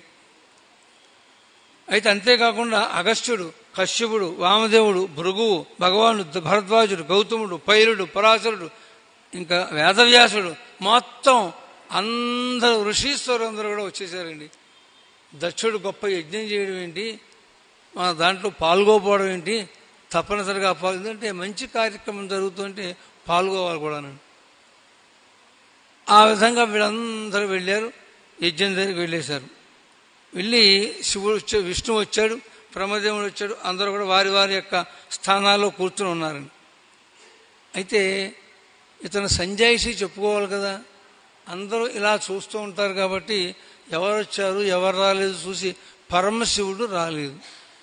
అయితే అంతేకాకుండా అగస్త్యుడు కశ్యపుడు వామదేవుడు భృగువు భగవానుడు భరద్వాజుడు గౌతముడు పైలుడు పరాశరుడు ఇంకా వేదవ్యాసుడు మొత్తం అందరూ ఋషీశ్వరులందరూ కూడా వచ్చేసారండి దక్షుడు గొప్ప యజ్ఞం చేయడం ఏంటి మన దాంట్లో పాల్గొపోవడం ఏంటి తప్పనిసరిగా పాల్గొంటే మంచి కార్యక్రమం జరుగుతుంటే పాల్గొవాలి కూడానండి ఆ విధంగా వీళ్ళందరూ వెళ్ళారు యజ్ఞం దగ్గరికి వెళ్ళేశారు వెళ్ళి శివుడు వచ్చాడు విష్ణు వచ్చాడు బ్రహ్మదేవుడు వచ్చాడు అందరూ కూడా వారి వారి యొక్క స్థానాల్లో కూర్చుని ఉన్నారండి అయితే ఇతను సంజాయిషి చెప్పుకోవాలి కదా అందరూ ఇలా చూస్తూ ఉంటారు కాబట్టి ఎవరు వచ్చారు ఎవరు రాలేదు చూసి పరమశివుడు రాలేదు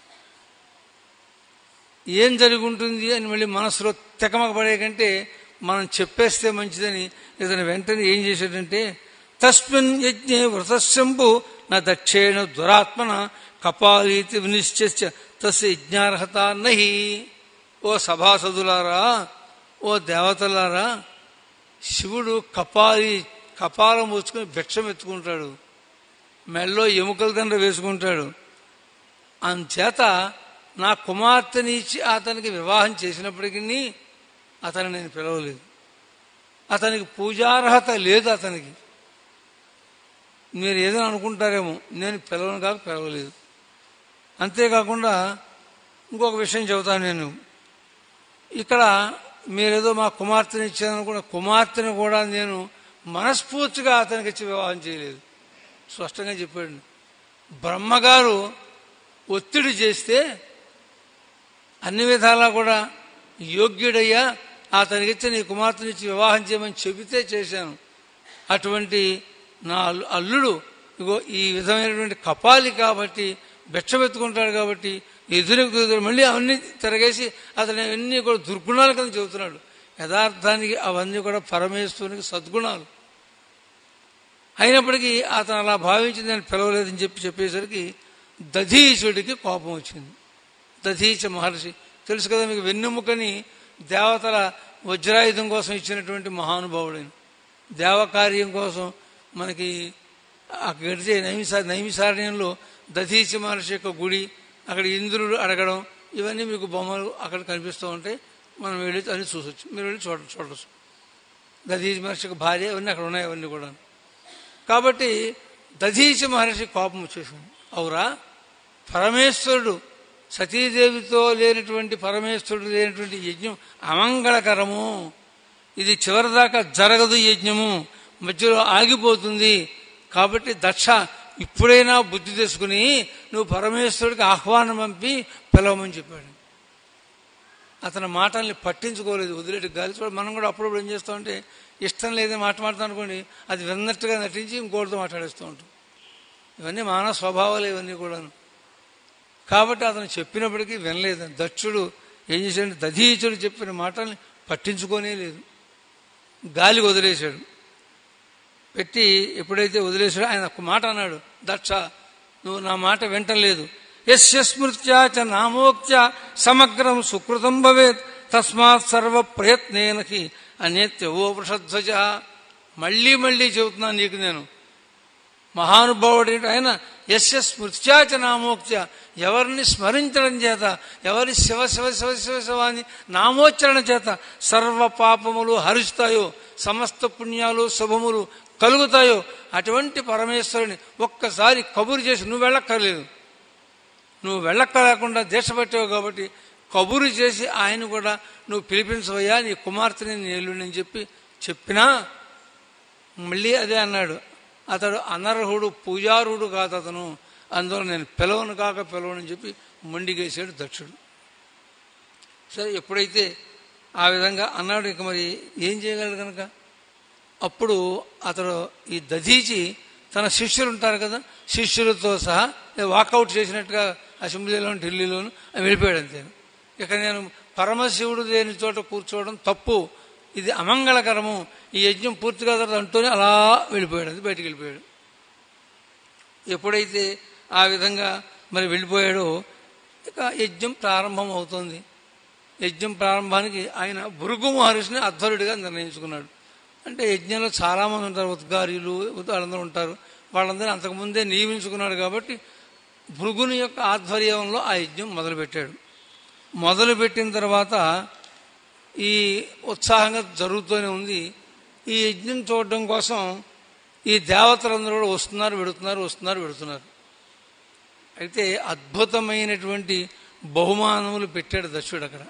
ఏం జరిగి ఉంటుంది అని మళ్ళీ మనసులో తెకమక పడే కంటే మనం చెప్పేస్తే మంచిదని ఇతను వెంటనే ఏం చేశాడంటే తస్మిన్ యజ్ఞే వ్రతశంభు నా దక్షేణ దురాత్మన కపాలీతి వినిశ్చయ తస్య యజ్ఞార్హత నహి ఓ సభాసదులారా ఓ దేవతలారా శివుడు కపాలి కపాలం మూసుకొని భిక్షం ఎత్తుకుంటాడు మెల్లో ఎముకల దండ వేసుకుంటాడు అంచేత నా కుమార్తెని ఇచ్చి అతనికి వివాహం చేసినప్పటికీ అతను నేను పిలవలేదు అతనికి పూజార్హత లేదు అతనికి మీరు ఏదైనా అనుకుంటారేమో నేను పిలవను కాక పిలవలేదు అంతేకాకుండా ఇంకొక విషయం చెబుతాను నేను ఇక్కడ మీరేదో మా కుమార్తెని ఇచ్చారనుకున్న కుమార్తెను కూడా నేను మనస్ఫూర్తిగా అతనికి ఇచ్చి వివాహం చేయలేదు స్పష్టంగా చెప్పాడు బ్రహ్మగారు ఒత్తిడి చేస్తే అన్ని విధాలా కూడా యోగ్యుడయ్యా అతనికి ఇచ్చి నీ కుమార్తెనిచ్చి వివాహం చేయమని చెబితే చేశాను అటువంటి నా అల్లు- అల్లుడు ఇగో ఈ విధమైనటువంటి కపాలి కాబట్టి బెచ్చబెత్తుకుంటాడు కాబట్టి ఎదురుకు ఎదురు మళ్ళీ అవన్నీ తిరగేసి అతను అవన్నీ కూడా దుర్గుణాలు కింద చెబుతున్నాడు యథార్థానికి అవన్నీ కూడా పరమేశ్వరునికి సద్గుణాలు అయినప్పటికీ అతను అలా భావించి నేను పిలవలేదని చెప్పి చెప్పేసరికి దధీచుడికి కోపం వచ్చింది దధీచ మహర్షి తెలుసు కదా మీకు వెన్నెముకని దేవతల వజ్రాయుధం కోసం ఇచ్చినటువంటి మహానుభావుడైన దేవకార్యం కోసం మనకి అక్కడితే నైమిసా నైమిసారణ్యంలో దధీచ మహర్షి యొక్క గుడి అక్కడ ఇంద్రుడు అడగడం ఇవన్నీ మీకు బొమ్మలు అక్కడ కనిపిస్తూ ఉంటాయి మనం వెళ్ళి అన్ని చూసొచ్చు మీరు వెళ్ళి చూడ చూడవచ్చు దధీచ మహర్షి యొక్క భార్య అవన్నీ అక్కడ ఉన్నాయి అవన్నీ కూడా కాబట్టి దధీచ మహర్షి కోపం వచ్చేసింది అవురా పరమేశ్వరుడు సతీదేవితో లేనటువంటి పరమేశ్వరుడు లేనటువంటి యజ్ఞం అమంగళకరము ఇది చివరిదాకా జరగదు యజ్ఞము మధ్యలో ఆగిపోతుంది కాబట్టి దక్ష ఇప్పుడైనా బుద్ధి తెచ్చుకుని నువ్వు పరమేశ్వరుడికి ఆహ్వానం పంపి పిలవమని చెప్పాడు అతని మాటల్ని పట్టించుకోలేదు వదిలేటి గాలి చూడ మనం కూడా అప్పుడప్పుడు ఏం చేస్తామంటే ఇష్టం లేదని మాట మాట్లాడతాం అనుకోండి అది విన్నట్టుగా నటించి ఇంకోటితో మాట్లాడేస్తూ ఉంటాం ఇవన్నీ మానవ స్వభావాలు ఇవన్నీ కూడాను కాబట్టి అతను చెప్పినప్పటికీ వినలేదు దక్షుడు ఏం చేశాడు దధీచుడు చెప్పిన మాటల్ని పట్టించుకోనే లేదు గాలి వదిలేశాడు పెట్టి ఎప్పుడైతే వదిలేశాడో ఆయన ఒక మాట అన్నాడు దక్ష నువ్వు నా మాట వింటలేదు యస్య స్మృత్యా చ నామోక్త్య సమగ్రం సుకృతం భవేత్ తస్మాత్ సర్వ ప్రయత్నేనకి అన్యత్యవో వృషధ్వజ మళ్ళీ మళ్ళీ చెబుతున్నాను నీకు నేను మహానుభావుడు ఆయన యస్య స్మృత్యాచ నామోక్త్య ఎవరిని స్మరించడం చేత ఎవరి శివ శివ శివ శివ శివ అని నామోచ్చరణ చేత సర్వ పాపములు హరిస్తాయో సమస్త పుణ్యాలు శుభములు కలుగుతాయో అటువంటి పరమేశ్వరుని ఒక్కసారి కబురు చేసి నువ్వు వెళ్ళక్కర్లేదు నువ్వు వెళ్ళక్కలేకుండా దేశపట్టావు కాబట్టి కబురు చేసి ఆయన కూడా నువ్వు పిలిపించవయ్యా నీ కుమార్తెని నేను చెప్పి చెప్పినా మళ్ళీ అదే అన్నాడు అతడు అనర్హుడు పూజారుడు కాదు అతను అందువల్ల నేను పిలవను కాక పిలవనని చెప్పి మొండిగేశాడు దక్షుడు సరే ఎప్పుడైతే ఆ విధంగా అన్నాడు ఇక మరి ఏం చేయగలడు కనుక అప్పుడు అతడు ఈ దధీచి తన శిష్యులు ఉంటారు కదా శిష్యులతో సహా వాకౌట్ చేసినట్టుగా అసెంబ్లీలోను ఢిల్లీలోను వెళ్ళిపోయాడు అంతే ఇక నేను పరమశివుడు లేని చోట కూర్చోవడం తప్పు ఇది అమంగళకరము ఈ యజ్ఞం పూర్తిగా తర్వాత అంటూనే అలా వెళ్ళిపోయాడు అది బయటికి వెళ్ళిపోయాడు ఎప్పుడైతే ఆ విధంగా మరి వెళ్ళిపోయాడో ఇక యజ్ఞం ప్రారంభం అవుతుంది యజ్ఞం ప్రారంభానికి ఆయన భృగు మహర్షిని అధ్వరుడిగా నిర్ణయించుకున్నాడు అంటే యజ్ఞంలో చాలామంది ఉంటారు ఉద్గార్యులు వాళ్ళందరూ ఉంటారు వాళ్ళందరూ అంతకుముందే నియమించుకున్నాడు కాబట్టి భృగుని యొక్క ఆధ్వర్యంలో ఆ యజ్ఞం మొదలుపెట్టాడు మొదలుపెట్టిన తర్వాత ఈ ఉత్సాహంగా జరుగుతూనే ఉంది ఈ యజ్ఞం చూడడం కోసం ఈ దేవతలందరూ కూడా వస్తున్నారు వెడుతున్నారు వస్తున్నారు వెడుతున్నారు అయితే అద్భుతమైనటువంటి బహుమానములు పెట్టాడు దక్షుడు అక్కడ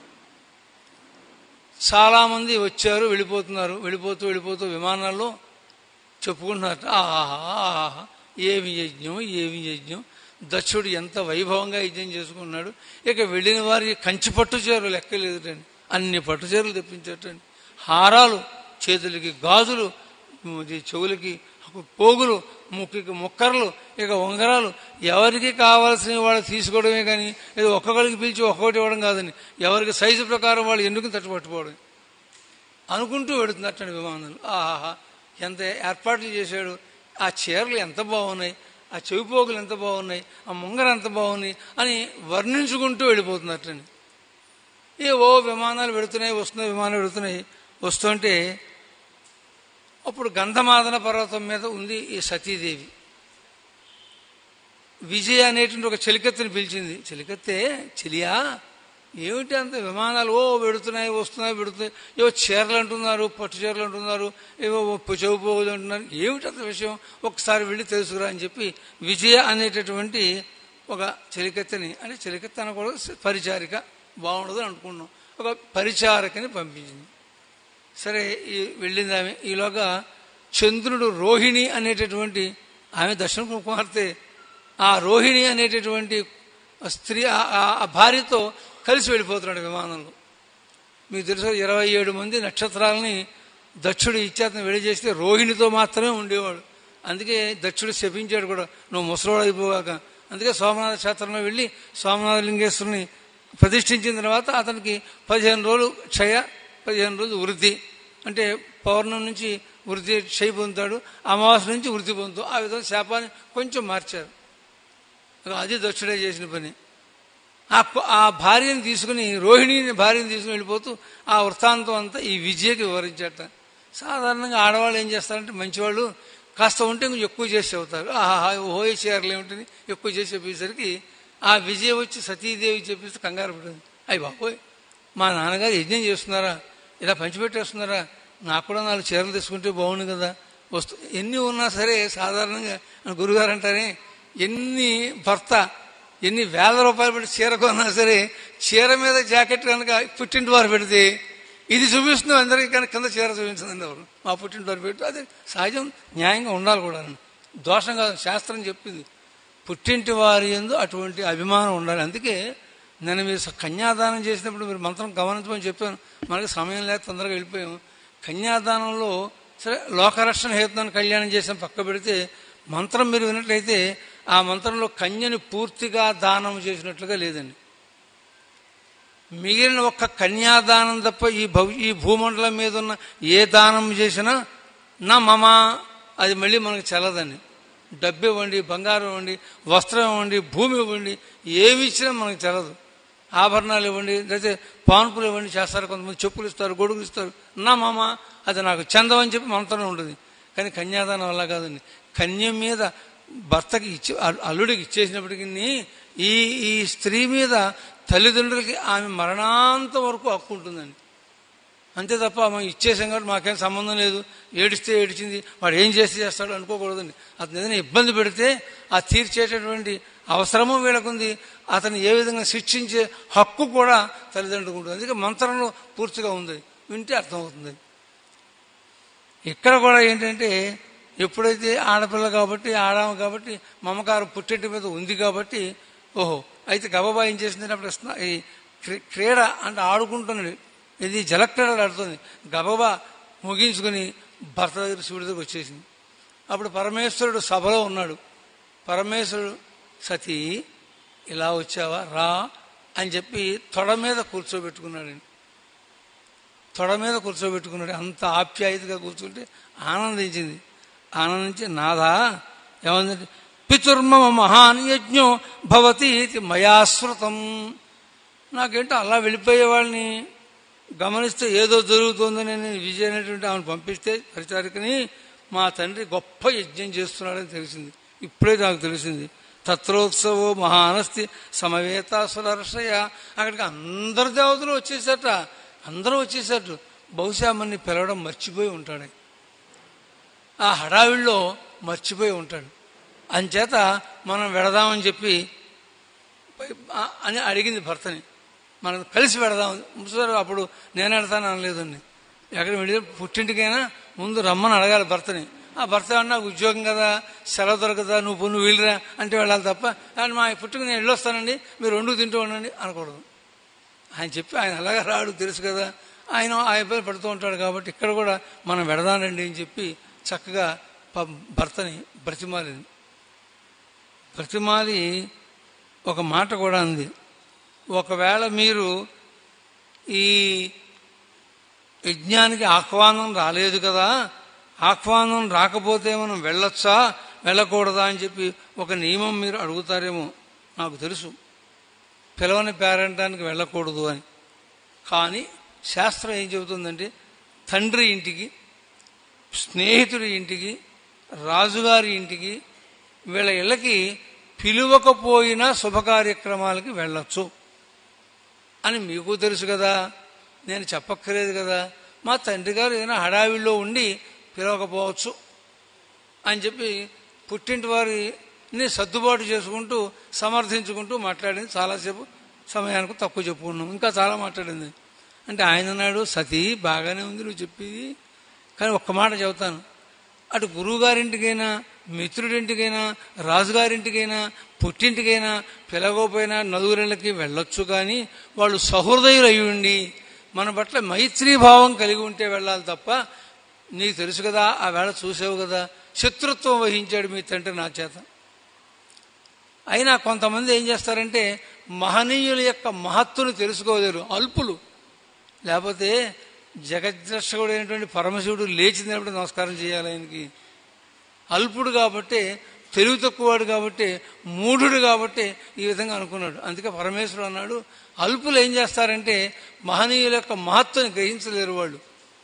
చాలామంది వచ్చారు వెళ్ళిపోతున్నారు వెళ్ళిపోతూ వెళ్ళిపోతూ విమానాల్లో చెప్పుకుంటున్నారు ఆహా ఆహా ఏమి యజ్ఞం ఏమి యజ్ఞం దక్షుడు ఎంత వైభవంగా యజ్ఞం చేసుకున్నాడు ఇక వెళ్ళిన వారికి కంచి పట్టు చీరలు లెక్కలేదుటండి అన్ని పట్టు చీరలు తెప్పించటండి హారాలు చేతులకి గాజులు ఇది చెవులకి పోగులు ముక్కికి ముక్కర్లు ఇక ఉంగరాలు ఎవరికి కావాల్సిన వాళ్ళు తీసుకోవడమే కానీ ఏదో ఒక్కొక్కరికి పిలిచి ఒక్కొక్కటి ఇవ్వడం కాదండి ఎవరికి సైజు ప్రకారం వాళ్ళు ఎందుకు తట్టుపట్టుకోవడం అనుకుంటూ వెడుతున్నట్టండి విమానాలు ఆహా ఎంత ఏర్పాట్లు చేశాడు ఆ చీరలు ఎంత బాగున్నాయి ఆ చెవిపోగులు ఎంత బాగున్నాయి ఆ ముంగర ఎంత బాగున్నాయి అని వర్ణించుకుంటూ వెళ్ళిపోతున్నట్టండి ఏ ఓ విమానాలు వెడుతున్నాయి వస్తున్నాయి విమానాలు వెడుతున్నాయి వస్తుంటే అప్పుడు గంధమాదన పర్వతం మీద ఉంది ఈ సతీదేవి విజయ అనేటువంటి ఒక చెలికత్తెని పిలిచింది చెలికత్తే చెలియా ఏమిటి అంత విమానాలు ఓ వెడుతున్నాయి వస్తున్నాయి వెడుతున్నాయి ఏవో చీరలు అంటున్నారు పట్టు చీరలు అంటున్నారు ఏవో చెవు పోగులు అంటున్నారు ఏమిటి అంత విషయం ఒకసారి వెళ్ళి తెలుసుకురా అని చెప్పి విజయ అనేటటువంటి ఒక చెలికత్తెని అంటే చెలికత్తె అనకూడదు పరిచారిక బాగుండదు అనుకున్నాం ఒక పరిచారకని పంపించింది సరే ఈ వెళ్ళింది ఆమె ఈలోగా చంద్రుడు రోహిణి అనేటటువంటి ఆమె దర్శన కుమార్తె ఆ రోహిణి అనేటటువంటి స్త్రీ ఆ- ఆ- ఆ భార్యతో కలిసి వెళ్ళిపోతున్నాడు విమానంలో మీకు తెలుసు ఇరవై ఏడు మంది నక్షత్రాలని దక్షుడు ఇచ్చేతను వెళ్ళి చేస్తే రోహిణితో మాత్రమే ఉండేవాడు అందుకే దక్షుడు శపించాడు కూడా నువ్వు ముసలోడు అయిపోగాక అందుకే సోమనాథ క్షేత్రంలో వెళ్ళి సోమనాథ లింగేశ్వరుని ప్రతిష్ఠించిన తర్వాత అతనికి పదిహేను రోజులు క్షయ పదిహేను రోజులు వృద్ధి అంటే పౌర్ణం నుంచి వృద్ధి క్షయ పొందుతాడు అమావాస్య నుంచి వృద్ధి పొందుతాడు ఆ విధంగా శాపాన్ని కొంచెం మార్చారు అది దక్షుడే చేసిన పని ఆ ప- ఆ భార్యను తీసుకుని రోహిణిని భార్యను తీసుకుని వెళ్ళిపోతూ ఆ వృత్తాంతం అంతా ఈ విజయకి వివరించట సాధారణంగా ఆడవాళ్ళు ఏం చేస్తారంటే మంచివాళ్ళు కాస్త ఉంటే కొంచెం ఎక్కువ చేసి చెబుతారు ఆహా ఓహే చీరలు ఏమిటని ఎక్కువ చేసి చెప్పేసరికి ఆ విజయ వచ్చి సతీదేవి చెప్పేసి కంగారు పడింది అయ్యి బాబోయ్ మా నాన్నగారు యజ్ఞం చేస్తున్నారా ఇలా పంచిపెట్టేస్తున్నారా నాకు కూడా నాలుగు చీరలు తీసుకుంటే బాగుండు కదా వస్తు ఎన్ని ఉన్నా సరే సాధారణంగా గురుగారు అంటారే ఎన్ని భర్త ఎన్ని వేల రూపాయలు పెట్టి చీర కొన్నా సరే చీర మీద జాకెట్ కనుక పుట్టింటి వారు పెడితే ఇది చూపిస్తుంది అందరికీ కానీ కింద చీర చూపించదండి ఎవరు మా పుట్టింటి వారు పెట్టి అది సహజం న్యాయంగా ఉండాలి కూడా దోషం కాదు శాస్త్రం చెప్పింది పుట్టింటి వారి ఎందు అటువంటి అభిమానం ఉండాలి అందుకే నేను మీరు స- కన్యాదానం చేసినప్పుడు మీరు మంత్రం గమనించమని చెప్పాను మనకి సమయం లేక తొందరగా వెళ్ళిపోయాము కన్యాదానంలో సరే లోకరక్షణ హేతుని కళ్యాణం చేసిన పక్క పెడితే మంత్రం మీరు విన్నట్లయితే ఆ మంత్రంలో కన్యని పూర్తిగా దానం చేసినట్లుగా లేదండి మిగిలిన ఒక్క కన్యాదానం తప్ప ఈ భవ ఈ భూమండలం మీద ఉన్న ఏ దానం చేసినా నా మమ అది మళ్ళీ మనకు చెల్లదండి డబ్బు ఇవ్వండి బంగారం ఇవ్వండి వస్త్రం ఇవ్వండి భూమి ఇవ్వండి ఏమి ఇచ్చినా మనకు చెల్లదు ఆభరణాలు ఇవ్వండి లేకపోతే పాన్పులు ఇవ్వండి చేస్తారు కొంతమంది చెప్పులు ఇస్తారు గొడుగులు ఇస్తారు నా మామ అది నాకు చందమని చెప్పి మనతోనే ఉంటుంది కానీ కన్యాదానం వల్ల కాదండి కన్య మీద భర్తకి ఇచ్చి అల్- అల్లుడికి ఇచ్చేసినప్పటికీ ఈ ఈ స్త్రీ మీద తల్లిదండ్రులకి ఆమె మరణాంతం వరకు హక్కు ఉంటుందండి అంతే తప్ప మనం ఇచ్చేసాం కాబట్టి మాకేం సంబంధం లేదు ఏడిస్తే ఏడిచింది వాడు ఏం చేస్తే చేస్తాడు అనుకోకూడదండి అతను ఏదైనా ఇబ్బంది పెడితే ఆ తీర్చేటటువంటి అవసరము వీళ్ళకుంది అతను ఏ విధంగా శిక్షించే హక్కు కూడా తల్లిదండ్రులకు ఉంటుంది అందుకే మంత్రంలో పూర్తిగా ఉంది వింటే అర్థమవుతుంది ఇక్కడ కూడా ఏంటంటే ఎప్పుడైతే ఆడపిల్ల కాబట్టి ఆడామ కాబట్టి మమకారం పుట్టింటి మీద ఉంది కాబట్టి ఓహో అయితే గబబా ఏం చేసింది అప్పుడు స్నా- ఈ క్రీ- క్రీడ అంటే ఆడుకుంటున్నది ఇది జలక్రీడలు ఆడుతుంది గబబా ముగించుకుని భర్త దగ్గర శివుడి దగ్గర వచ్చేసింది అప్పుడు పరమేశ్వరుడు సభలో ఉన్నాడు పరమేశ్వరుడు సతీ ఇలా వచ్చావా రా అని చెప్పి తొడ మీద కూర్చోబెట్టుకున్నాడండి తొడ మీద కూర్చోబెట్టుకున్నాడు అంత ఆప్యాయతగా కూర్చుంటే ఆనందించింది ఆనందించి నాదా ఏమందంటే పితుర్మమ మహాన్ యజ్ఞం భవతి ఇది మయాశ్రుతం నాకేంటో అలా వెళ్ళిపోయే వాళ్ళని గమనిస్తే ఏదో జరుగుతుందని నేను విజయ్ అనేటువంటి ఆమెను పంపిస్తే పరిచారికని మా తండ్రి గొప్ప యజ్ఞం చేస్తున్నాడని తెలిసింది ఇప్పుడే నాకు తెలిసింది తత్రోత్సవో మహానస్తి సమవేతాసురర్షయ అక్కడికి అందరు దేవతలు వచ్చేసట అందరూ వచ్చేసారు బహుశా మనని పిలవడం మర్చిపోయి ఉంటాడు ఆ హడావిడిలో మర్చిపోయి ఉంటాడు అంచేత మనం వెడదామని చెప్పి పై- ఆ- అని అడిగింది భర్తని మనం కలిసి పెడదాం ముసలారు అప్పుడు నేను వెడతాను అనలేదండి ఎక్కడ వెళ్ళి పుట్టింటికైనా ముందు రమ్మని అడగాలి భర్తని ఆ భర్త అన్నా ఉద్యోగం కదా సెలవు దొరకదా నువ్వు నువ్వు వెళ్ళిరా అంటే వెళ్ళాలి తప్ప కానీ మా పుట్టుకు నేను వెళ్ళొస్తానండి మీరు రెండు తింటూ ఉండండి అనకూడదు ఆయన చెప్పి ఆయన అలాగా రాడు తెలుసు కదా ఆయన ఆ ఇబ్బంది పడుతూ ఉంటాడు కాబట్టి ఇక్కడ కూడా మనం వెడదానండి అని చెప్పి చక్కగా ప- భర్తని బ్రతిమాలింది బ్రతిమాలి ఒక మాట కూడా ఉంది ఒకవేళ మీరు ఈ యజ్ఞానికి ఆహ్వానం రాలేదు కదా ఆహ్వానం రాకపోతే మనం వెళ్ళొచ్చా వెళ్ళకూడదా అని చెప్పి ఒక నియమం మీరు అడుగుతారేమో నాకు తెలుసు పిలవని పేరంటానికి వెళ్ళకూడదు అని కానీ శాస్త్రం ఏం చెబుతుందంటే తండ్రి ఇంటికి స్నేహితుడి ఇంటికి రాజుగారి ఇంటికి వీళ్ళ ఇళ్ళకి పిలువకపోయినా శుభకార్యక్రమాలకి వెళ్ళొచ్చు అని మీకు తెలుసు కదా నేను చెప్పక్కర్లేదు కదా మా తండ్రి గారు ఏదైనా హడావిడిలో ఉండి పిలవకపోవచ్చు అని చెప్పి పుట్టింటి వారిని సర్దుబాటు చేసుకుంటూ సమర్థించుకుంటూ మాట్లాడింది చాలాసేపు సమయానికి తక్కువ చెప్పుకున్నాం ఇంకా చాలా మాట్లాడింది అంటే ఆయన అన్నాడు సతీ బాగానే ఉంది నువ్వు చెప్పేది కానీ ఒక్క మాట చెబుతాను అటు గురువుగారింటికైనా మిత్రుడింటికైనా రాజుగారింటికైనా పుట్టింటికైనా పిలవకపోయినా నలుగురిళ్ళకి వెళ్ళొచ్చు కానీ వాళ్ళు సహృదయులు అయి ఉండి మన పట్ల మైత్రీభావం కలిగి ఉంటే వెళ్ళాలి తప్ప నీకు తెలుసు కదా ఆ వేళ చూసావు కదా శత్రుత్వం వహించాడు మీ తండ్రి నా చేత అయినా కొంతమంది ఏం చేస్తారంటే మహనీయుల యొక్క మహత్తును తెలుసుకోలేరు అల్పులు లేకపోతే జగద్రక్షకుడు అయినటువంటి పరమశివుడు లేచినప్పుడు నమస్కారం చేయాలి ఆయనకి అల్పుడు కాబట్టి తెలివి తక్కువవాడు కాబట్టి మూఢుడు కాబట్టి ఈ విధంగా అనుకున్నాడు అందుకే పరమేశ్వరుడు అన్నాడు అల్పులు ఏం చేస్తారంటే మహనీయుల యొక్క మహత్తుని గ్రహించలేరు వాళ్ళు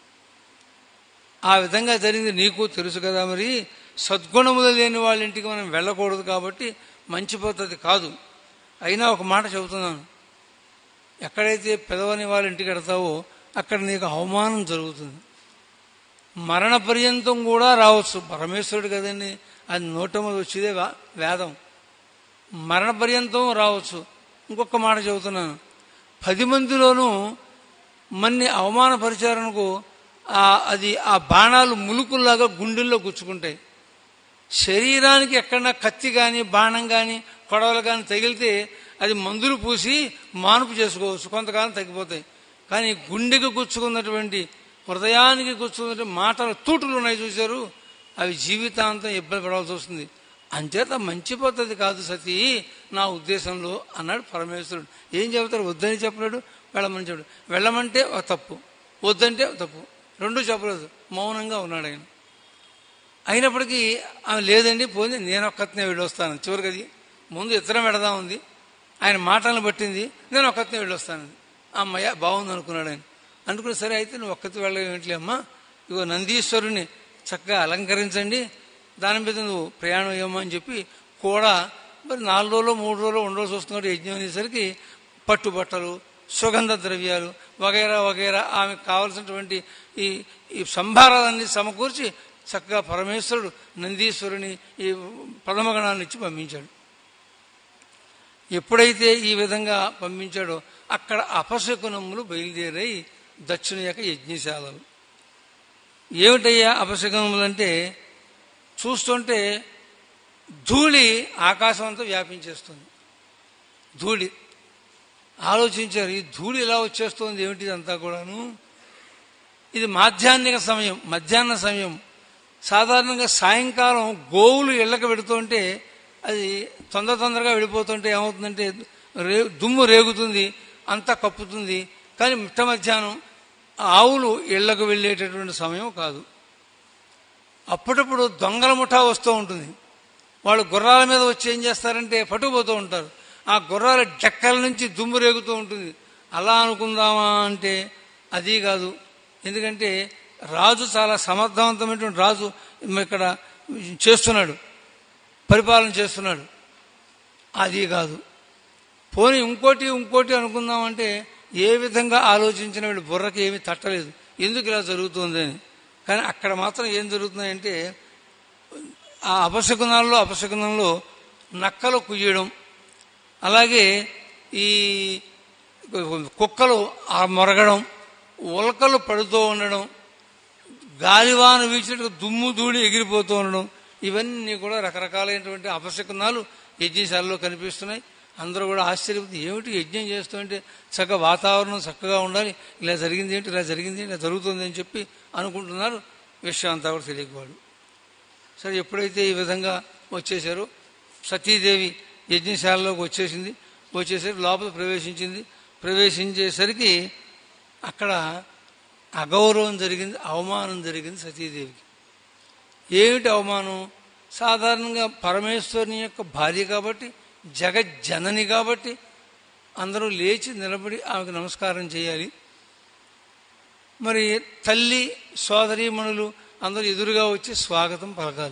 ఆ విధంగా జరిగింది నీకు తెలుసు కదా మరి సద్గుణములు లేని వాళ్ళ ఇంటికి మనం వెళ్ళకూడదు కాబట్టి మంచి పద్ధతి కాదు అయినా ఒక మాట చెబుతున్నాను ఎక్కడైతే పెదవని వాళ్ళ ఇంటికి వెడతావో అక్కడ నీకు అవమానం జరుగుతుంది మరణ పర్యంతం కూడా రావచ్చు పరమేశ్వరుడు కదండి అది నోట మీద వచ్చేదే వా- వేదం మరణ పర్యంతం రావచ్చు ఇంకొక మాట చెబుతున్నాను పది మందిలోనూ మన్ని అవమానపరిచారనుకో ఆ అది ఆ బాణాలు ములుకుల్లాగా గుండెల్లో గుచ్చుకుంటాయి శరీరానికి ఎక్కడన్నా కత్తి కానీ బాణం కానీ కొడవలు కానీ తగిలితే అది మందులు పూసి మానుపు చేసుకోవచ్చు కొంతకాలం తగ్గిపోతాయి కానీ గుండెకి గుచ్చుకున్నటువంటి హృదయానికి గుచ్చుకున్నటువంటి మాటలు తూటులు ఉన్నాయి చూశారు అవి జీవితాంతం ఇబ్బంది పడవలసి వస్తుంది అంచేత మంచి పద్ధతి కాదు సతీ నా ఉద్దేశంలో అన్నాడు పరమేశ్వరుడు ఏం చెబుతారు వద్దని చెప్పలేడు వెళ్ళమని చెప్పాడు వెళ్ళమంటే ఒక తప్పు వద్దంటే ఒక తప్పు రెండూ చెప్పలేదు మౌనంగా ఉన్నాడు ఆయన అయినప్పటికీ ఆమె లేదండి పోయింది నేను ఒక్కతనే వెళ్ళొస్తాను చివరికి అది ముందు ఇద్దరం వెడదా ఉంది ఆయన మాటలను పట్టింది నేను ఒక్కతనే వెళ్ళొస్తాను అమ్మయ్య బాగుంది అనుకున్నాడు ఆయన అనుకుని సరే అయితే నువ్వు ఒక్కతి వెళ్ళవేంట్లే అమ్మా ఇగో నందీశ్వరుని చక్కగా అలంకరించండి దాని మీద నువ్వు ప్రయాణం అయ్యమ్మా అని చెప్పి కూడా మరి నాలుగు రోజులు మూడు రోజులు ఉండవలసి వస్తున్నాడు యజ్ఞం అనేసరికి పట్టుబట్టలు సుగంధ ద్రవ్యాలు వగైరా వగైరా ఆమెకు కావలసినటువంటి ఈ ఈ సంభారాలన్నీ సమకూర్చి చక్కగా పరమేశ్వరుడు నందీశ్వరుని ఈ ప్రథమగణాన్ని ఇచ్చి పంపించాడు ఎప్పుడైతే ఈ విధంగా పంపించాడో అక్కడ అపశకునములు బయలుదేరాయి దక్షిణ యొక్క యజ్ఞశాలలు ఏమిటయ్యా అపశకునములు అంటే చూస్తుంటే ధూళి ఆకాశం అంతా వ్యాపించేస్తుంది ధూళి ఆలోచించారు ఈ ధూళి ఎలా వచ్చేస్తుంది ఏమిటి అంతా కూడాను ఇది మాధ్యాహ్నిక సమయం మధ్యాహ్న సమయం సాధారణంగా సాయంకాలం గోవులు ఇళ్ళకి పెడుతుంటే అది తొందర తొందరగా వెళ్ళిపోతుంటే ఏమవుతుందంటే రే దుమ్ము రేగుతుంది అంతా కప్పుతుంది కానీ మిట్ట మధ్యాహ్నం ఆవులు ఇళ్లకు వెళ్ళేటటువంటి సమయం కాదు అప్పుడప్పుడు దొంగల ముఠా వస్తూ ఉంటుంది వాళ్ళు గుర్రాల మీద వచ్చి ఏం చేస్తారంటే పట్టుకుపోతూ ఉంటారు ఆ గుర్రాల డెక్కల నుంచి దుమ్ము రేగుతూ ఉంటుంది అలా అనుకుందామా అంటే అది కాదు ఎందుకంటే రాజు చాలా సమర్థవంతమైనటువంటి రాజు ఇక్కడ చేస్తున్నాడు పరిపాలన చేస్తున్నాడు అది కాదు పోనీ ఇంకోటి ఇంకోటి అనుకుందామంటే ఏ విధంగా ఆలోచించిన వీళ్ళు బుర్రకి ఏమీ తట్టలేదు ఎందుకు ఇలా జరుగుతుంది అని కానీ అక్కడ మాత్రం ఏం జరుగుతుందంటే ఆ అపశకునాల్లో అపశకునంలో నక్కలు కుయ్యడం అలాగే ఈ కుక్కలు ఆ మొరగడం ఉల్కలు పడుతూ ఉండడం గాలివాన వీచినట్టుగా దుమ్ము ధూళి ఎగిరిపోతూ ఉండడం ఇవన్నీ కూడా రకరకాలైనటువంటి అపశకునాలు యజ్ఞశాలలో కనిపిస్తున్నాయి అందరూ కూడా ఆశ్చర్యపోతుంది ఏమిటి యజ్ఞం చేస్తుంటే చక్కగా వాతావరణం చక్కగా ఉండాలి ఇలా జరిగింది ఏంటి ఇలా జరిగింది ఇలా జరుగుతుంది అని చెప్పి అనుకుంటున్నారు విషయం అంతా కూడా తెలియకవాడు సరే ఎప్పుడైతే ఈ విధంగా వచ్చేసారో సతీదేవి యజ్ఞశాలలోకి వచ్చేసింది వచ్చేసరికి లోపల ప్రవేశించింది ప్రవేశించేసరికి అక్కడ అగౌరవం జరిగింది అవమానం జరిగింది సతీదేవికి ఏమిటి అవమానం సాధారణంగా పరమేశ్వరుని యొక్క భార్య కాబట్టి జగజ్జనని కాబట్టి అందరూ లేచి నిలబడి ఆమెకు నమస్కారం చేయాలి మరి తల్లి సోదరీమణులు అందరూ ఎదురుగా వచ్చి స్వాగతం పలకాలి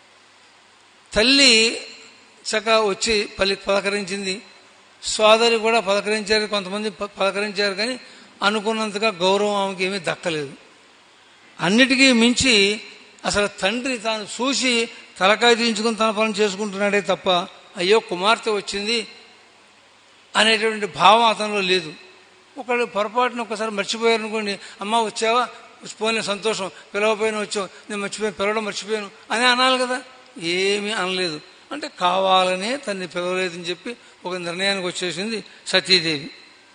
తల్లి చక్కగా వచ్చి పలి పలకరించింది సోదరి కూడా పలకరించారు కొంతమంది ప- పలకరించారు కానీ అనుకున్నంతగా గౌరవం ఆమెకి ఏమీ దక్కలేదు అన్నిటికీ మించి అసలు తండ్రి తాను చూసి తలకాయ దించుకుని తన పని చేసుకుంటున్నాడే తప్ప అయ్యో కుమార్తె వచ్చింది అనేటువంటి భావం అతనిలో లేదు ఒకళ్ళు పొరపాటున ఒకసారి మర్చిపోయారు అనుకోండి అమ్మ వచ్చావా పోయిన సంతోషం పిలవపోయిన వచ్చావు నేను మర్చిపోయాను పిలవడం మర్చిపోయాను అని అనాలి కదా ఏమీ అనలేదు అంటే కావాలనే తన్ని పిలవలేదని చెప్పి ఒక నిర్ణయానికి వచ్చేసింది సతీదేవి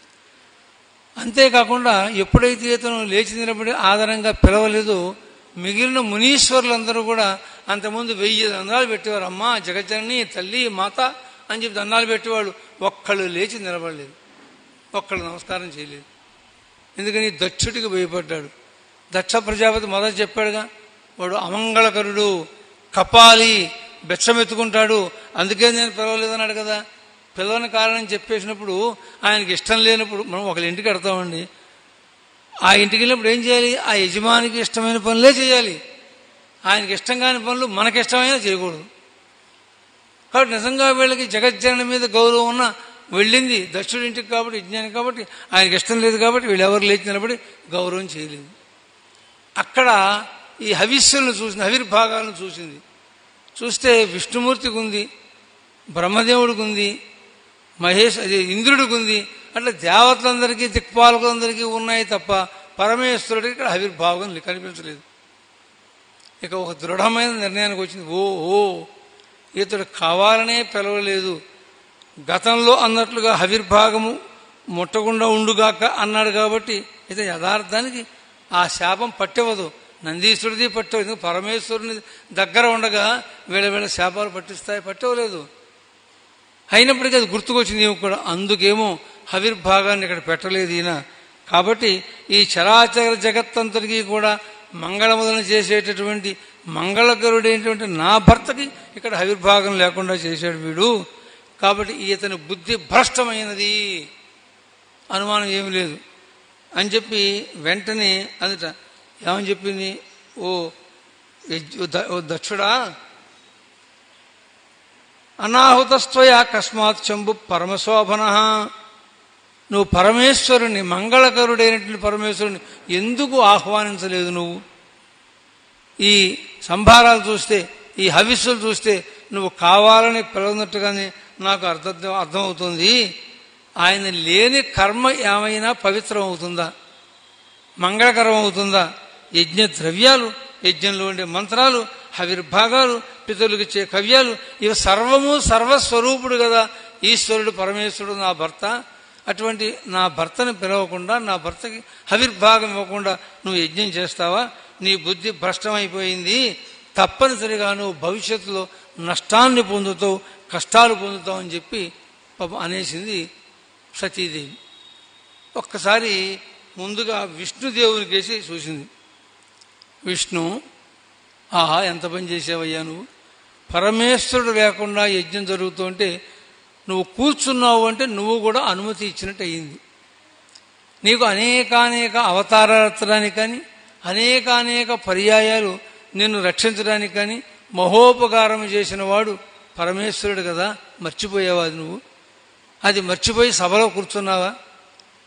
అంతేకాకుండా ఎప్పుడైతే ఇతను లేచి నిలబడి ఆధారంగా పిలవలేదో మిగిలిన మునీశ్వరులందరూ కూడా అంతకుముందు వెయ్యి దండాలు పెట్టేవారు అమ్మ జగజ్జనని తల్లి మాత అని చెప్పి దండాలు పెట్టేవాళ్ళు ఒక్కళ్ళు లేచి నిలబడలేదు ఒక్కళ్ళు నమస్కారం చేయలేదు ఎందుకని దక్షుడికి భయపడ్డాడు దక్ష ప్రజాపతి మొదట చెప్పాడుగా వాడు అమంగళకరుడు కపాలి బెచ్చమెత్తుకుంటాడు అందుకే నేను పిలవలేదన్నాడు కదా పిలవని కారణం చెప్పేసినప్పుడు ఆయనకి ఇష్టం లేనప్పుడు మనం ఒకరి ఇంటికి కడతామండి ఆ ఇంటికి వెళ్ళినప్పుడు ఏం చేయాలి ఆ యజమానికి ఇష్టమైన పనులే చేయాలి ఆయనకి ఇష్టం కాని పనులు మనకి ఇష్టమైనా చేయకూడదు కాబట్టి నిజంగా వీళ్ళకి జగజ్జనని మీద గౌరవం ఉన్న వెళ్ళింది దక్షుడి ఇంటికి కాబట్టి యజ్ఞానికి కాబట్టి ఆయనకి ఇష్టం లేదు కాబట్టి వీళ్ళు ఎవరు లేచి నిలబడి గౌరవం చేయలేదు అక్కడ ఈ హవిస్సులను చూసింది హవిర్భాగాలను చూసింది చూస్తే విష్ణుమూర్తికి ఉంది బ్రహ్మదేవుడికి ఉంది మహేష్ అది ఇంద్రుడికి ఉంది అట్లా దేవతలందరికీ దిక్పాలకులందరికీ ఉన్నాయి తప్ప పరమేశ్వరుడికి ఇక్కడ ఆవిర్భావం కనిపించలేదు ఇక ఒక దృఢమైన నిర్ణయానికి వచ్చింది ఓ ఓ ఇతడు కావాలనే పిలవలేదు గతంలో అన్నట్లుగా హవిర్భాగము ముట్టకుండా ఉండుగాక అన్నాడు కాబట్టి ఇతను యథార్థానికి ఆ శాపం పట్టవదు నందీశ్వరుడిది పట్టవు ఎందుకు పరమేశ్వరుని దగ్గర ఉండగా వీళ్ళ వీళ్ళ శాపాలు పట్టిస్తాయి పట్టవలేదు అయినప్పటికీ అది గుర్తుకొచ్చింది ఏమో కూడా అందుకేమో హవిర్భాగాన్ని ఇక్కడ పెట్టలేదు ఈయన కాబట్టి ఈ చరాచర జగత్తంతటికీ కూడా మంగళములను చేసేటటువంటి మంగళకరుడైనటువంటి నా భర్తకి ఇక్కడ హవిర్భాగం లేకుండా చేశాడు వీడు కాబట్టి ఇతని బుద్ధి భ్రష్టమైనది అనుమానం ఏమి లేదు అని చెప్పి వెంటనే అందుట ఏమని చెప్పింది ఓ యజ్- ఓ ద- ఓ దక్షుడా అనాహుతస్త్వయ అకస్మాత్ చంబు పరమశోభన నువ్వు పరమేశ్వరుని మంగళకరుడైనటువంటి పరమేశ్వరుని ఎందుకు ఆహ్వానించలేదు నువ్వు ఈ సంభారాలు చూస్తే ఈ హవిస్సులు చూస్తే నువ్వు కావాలని పిలవనట్టుగానే నాకు అర్థం అర్థమవుతుంది ఆయన లేని కర్మ ఏమైనా పవిత్రం అవుతుందా మంగళకరం అవుతుందా యజ్ఞ ద్రవ్యాలు యజ్ఞంలో ఉండే మంత్రాలు హవిర్భాగాలు పితరులకు ఇచ్చే కవ్యాలు ఇవి సర్వము సర్వస్వరూపుడు కదా ఈశ్వరుడు పరమేశ్వరుడు నా భర్త అటువంటి నా భర్తను పిలవకుండా నా భర్తకి హవిర్భాగం ఇవ్వకుండా నువ్వు యజ్ఞం చేస్తావా నీ బుద్ధి భ్రష్టమైపోయింది తప్పనిసరిగా నువ్వు భవిష్యత్తులో నష్టాన్ని పొందుతావు కష్టాలు పొందుతావు అని చెప్పి పాపం అనేసింది సతీదేవి ఒక్కసారి ముందుగా విష్ణుదేవుని కేసి చూసింది విష్ణు ఆహా ఎంత పని చేసావయ్యా నువ్వు పరమేశ్వరుడు లేకుండా యజ్ఞం జరుగుతుంటే నువ్వు కూర్చున్నావు అంటే నువ్వు కూడా అనుమతి ఇచ్చినట్టు అయ్యింది నీకు అనేకానేక అవతారానికి కానీ అనేకానేక పర్యాయాలు నిన్ను రక్షించడానికి కానీ మహోపకారం చేసిన వాడు పరమేశ్వరుడు కదా మర్చిపోయావా అది నువ్వు అది మర్చిపోయి సభలో కూర్చున్నావా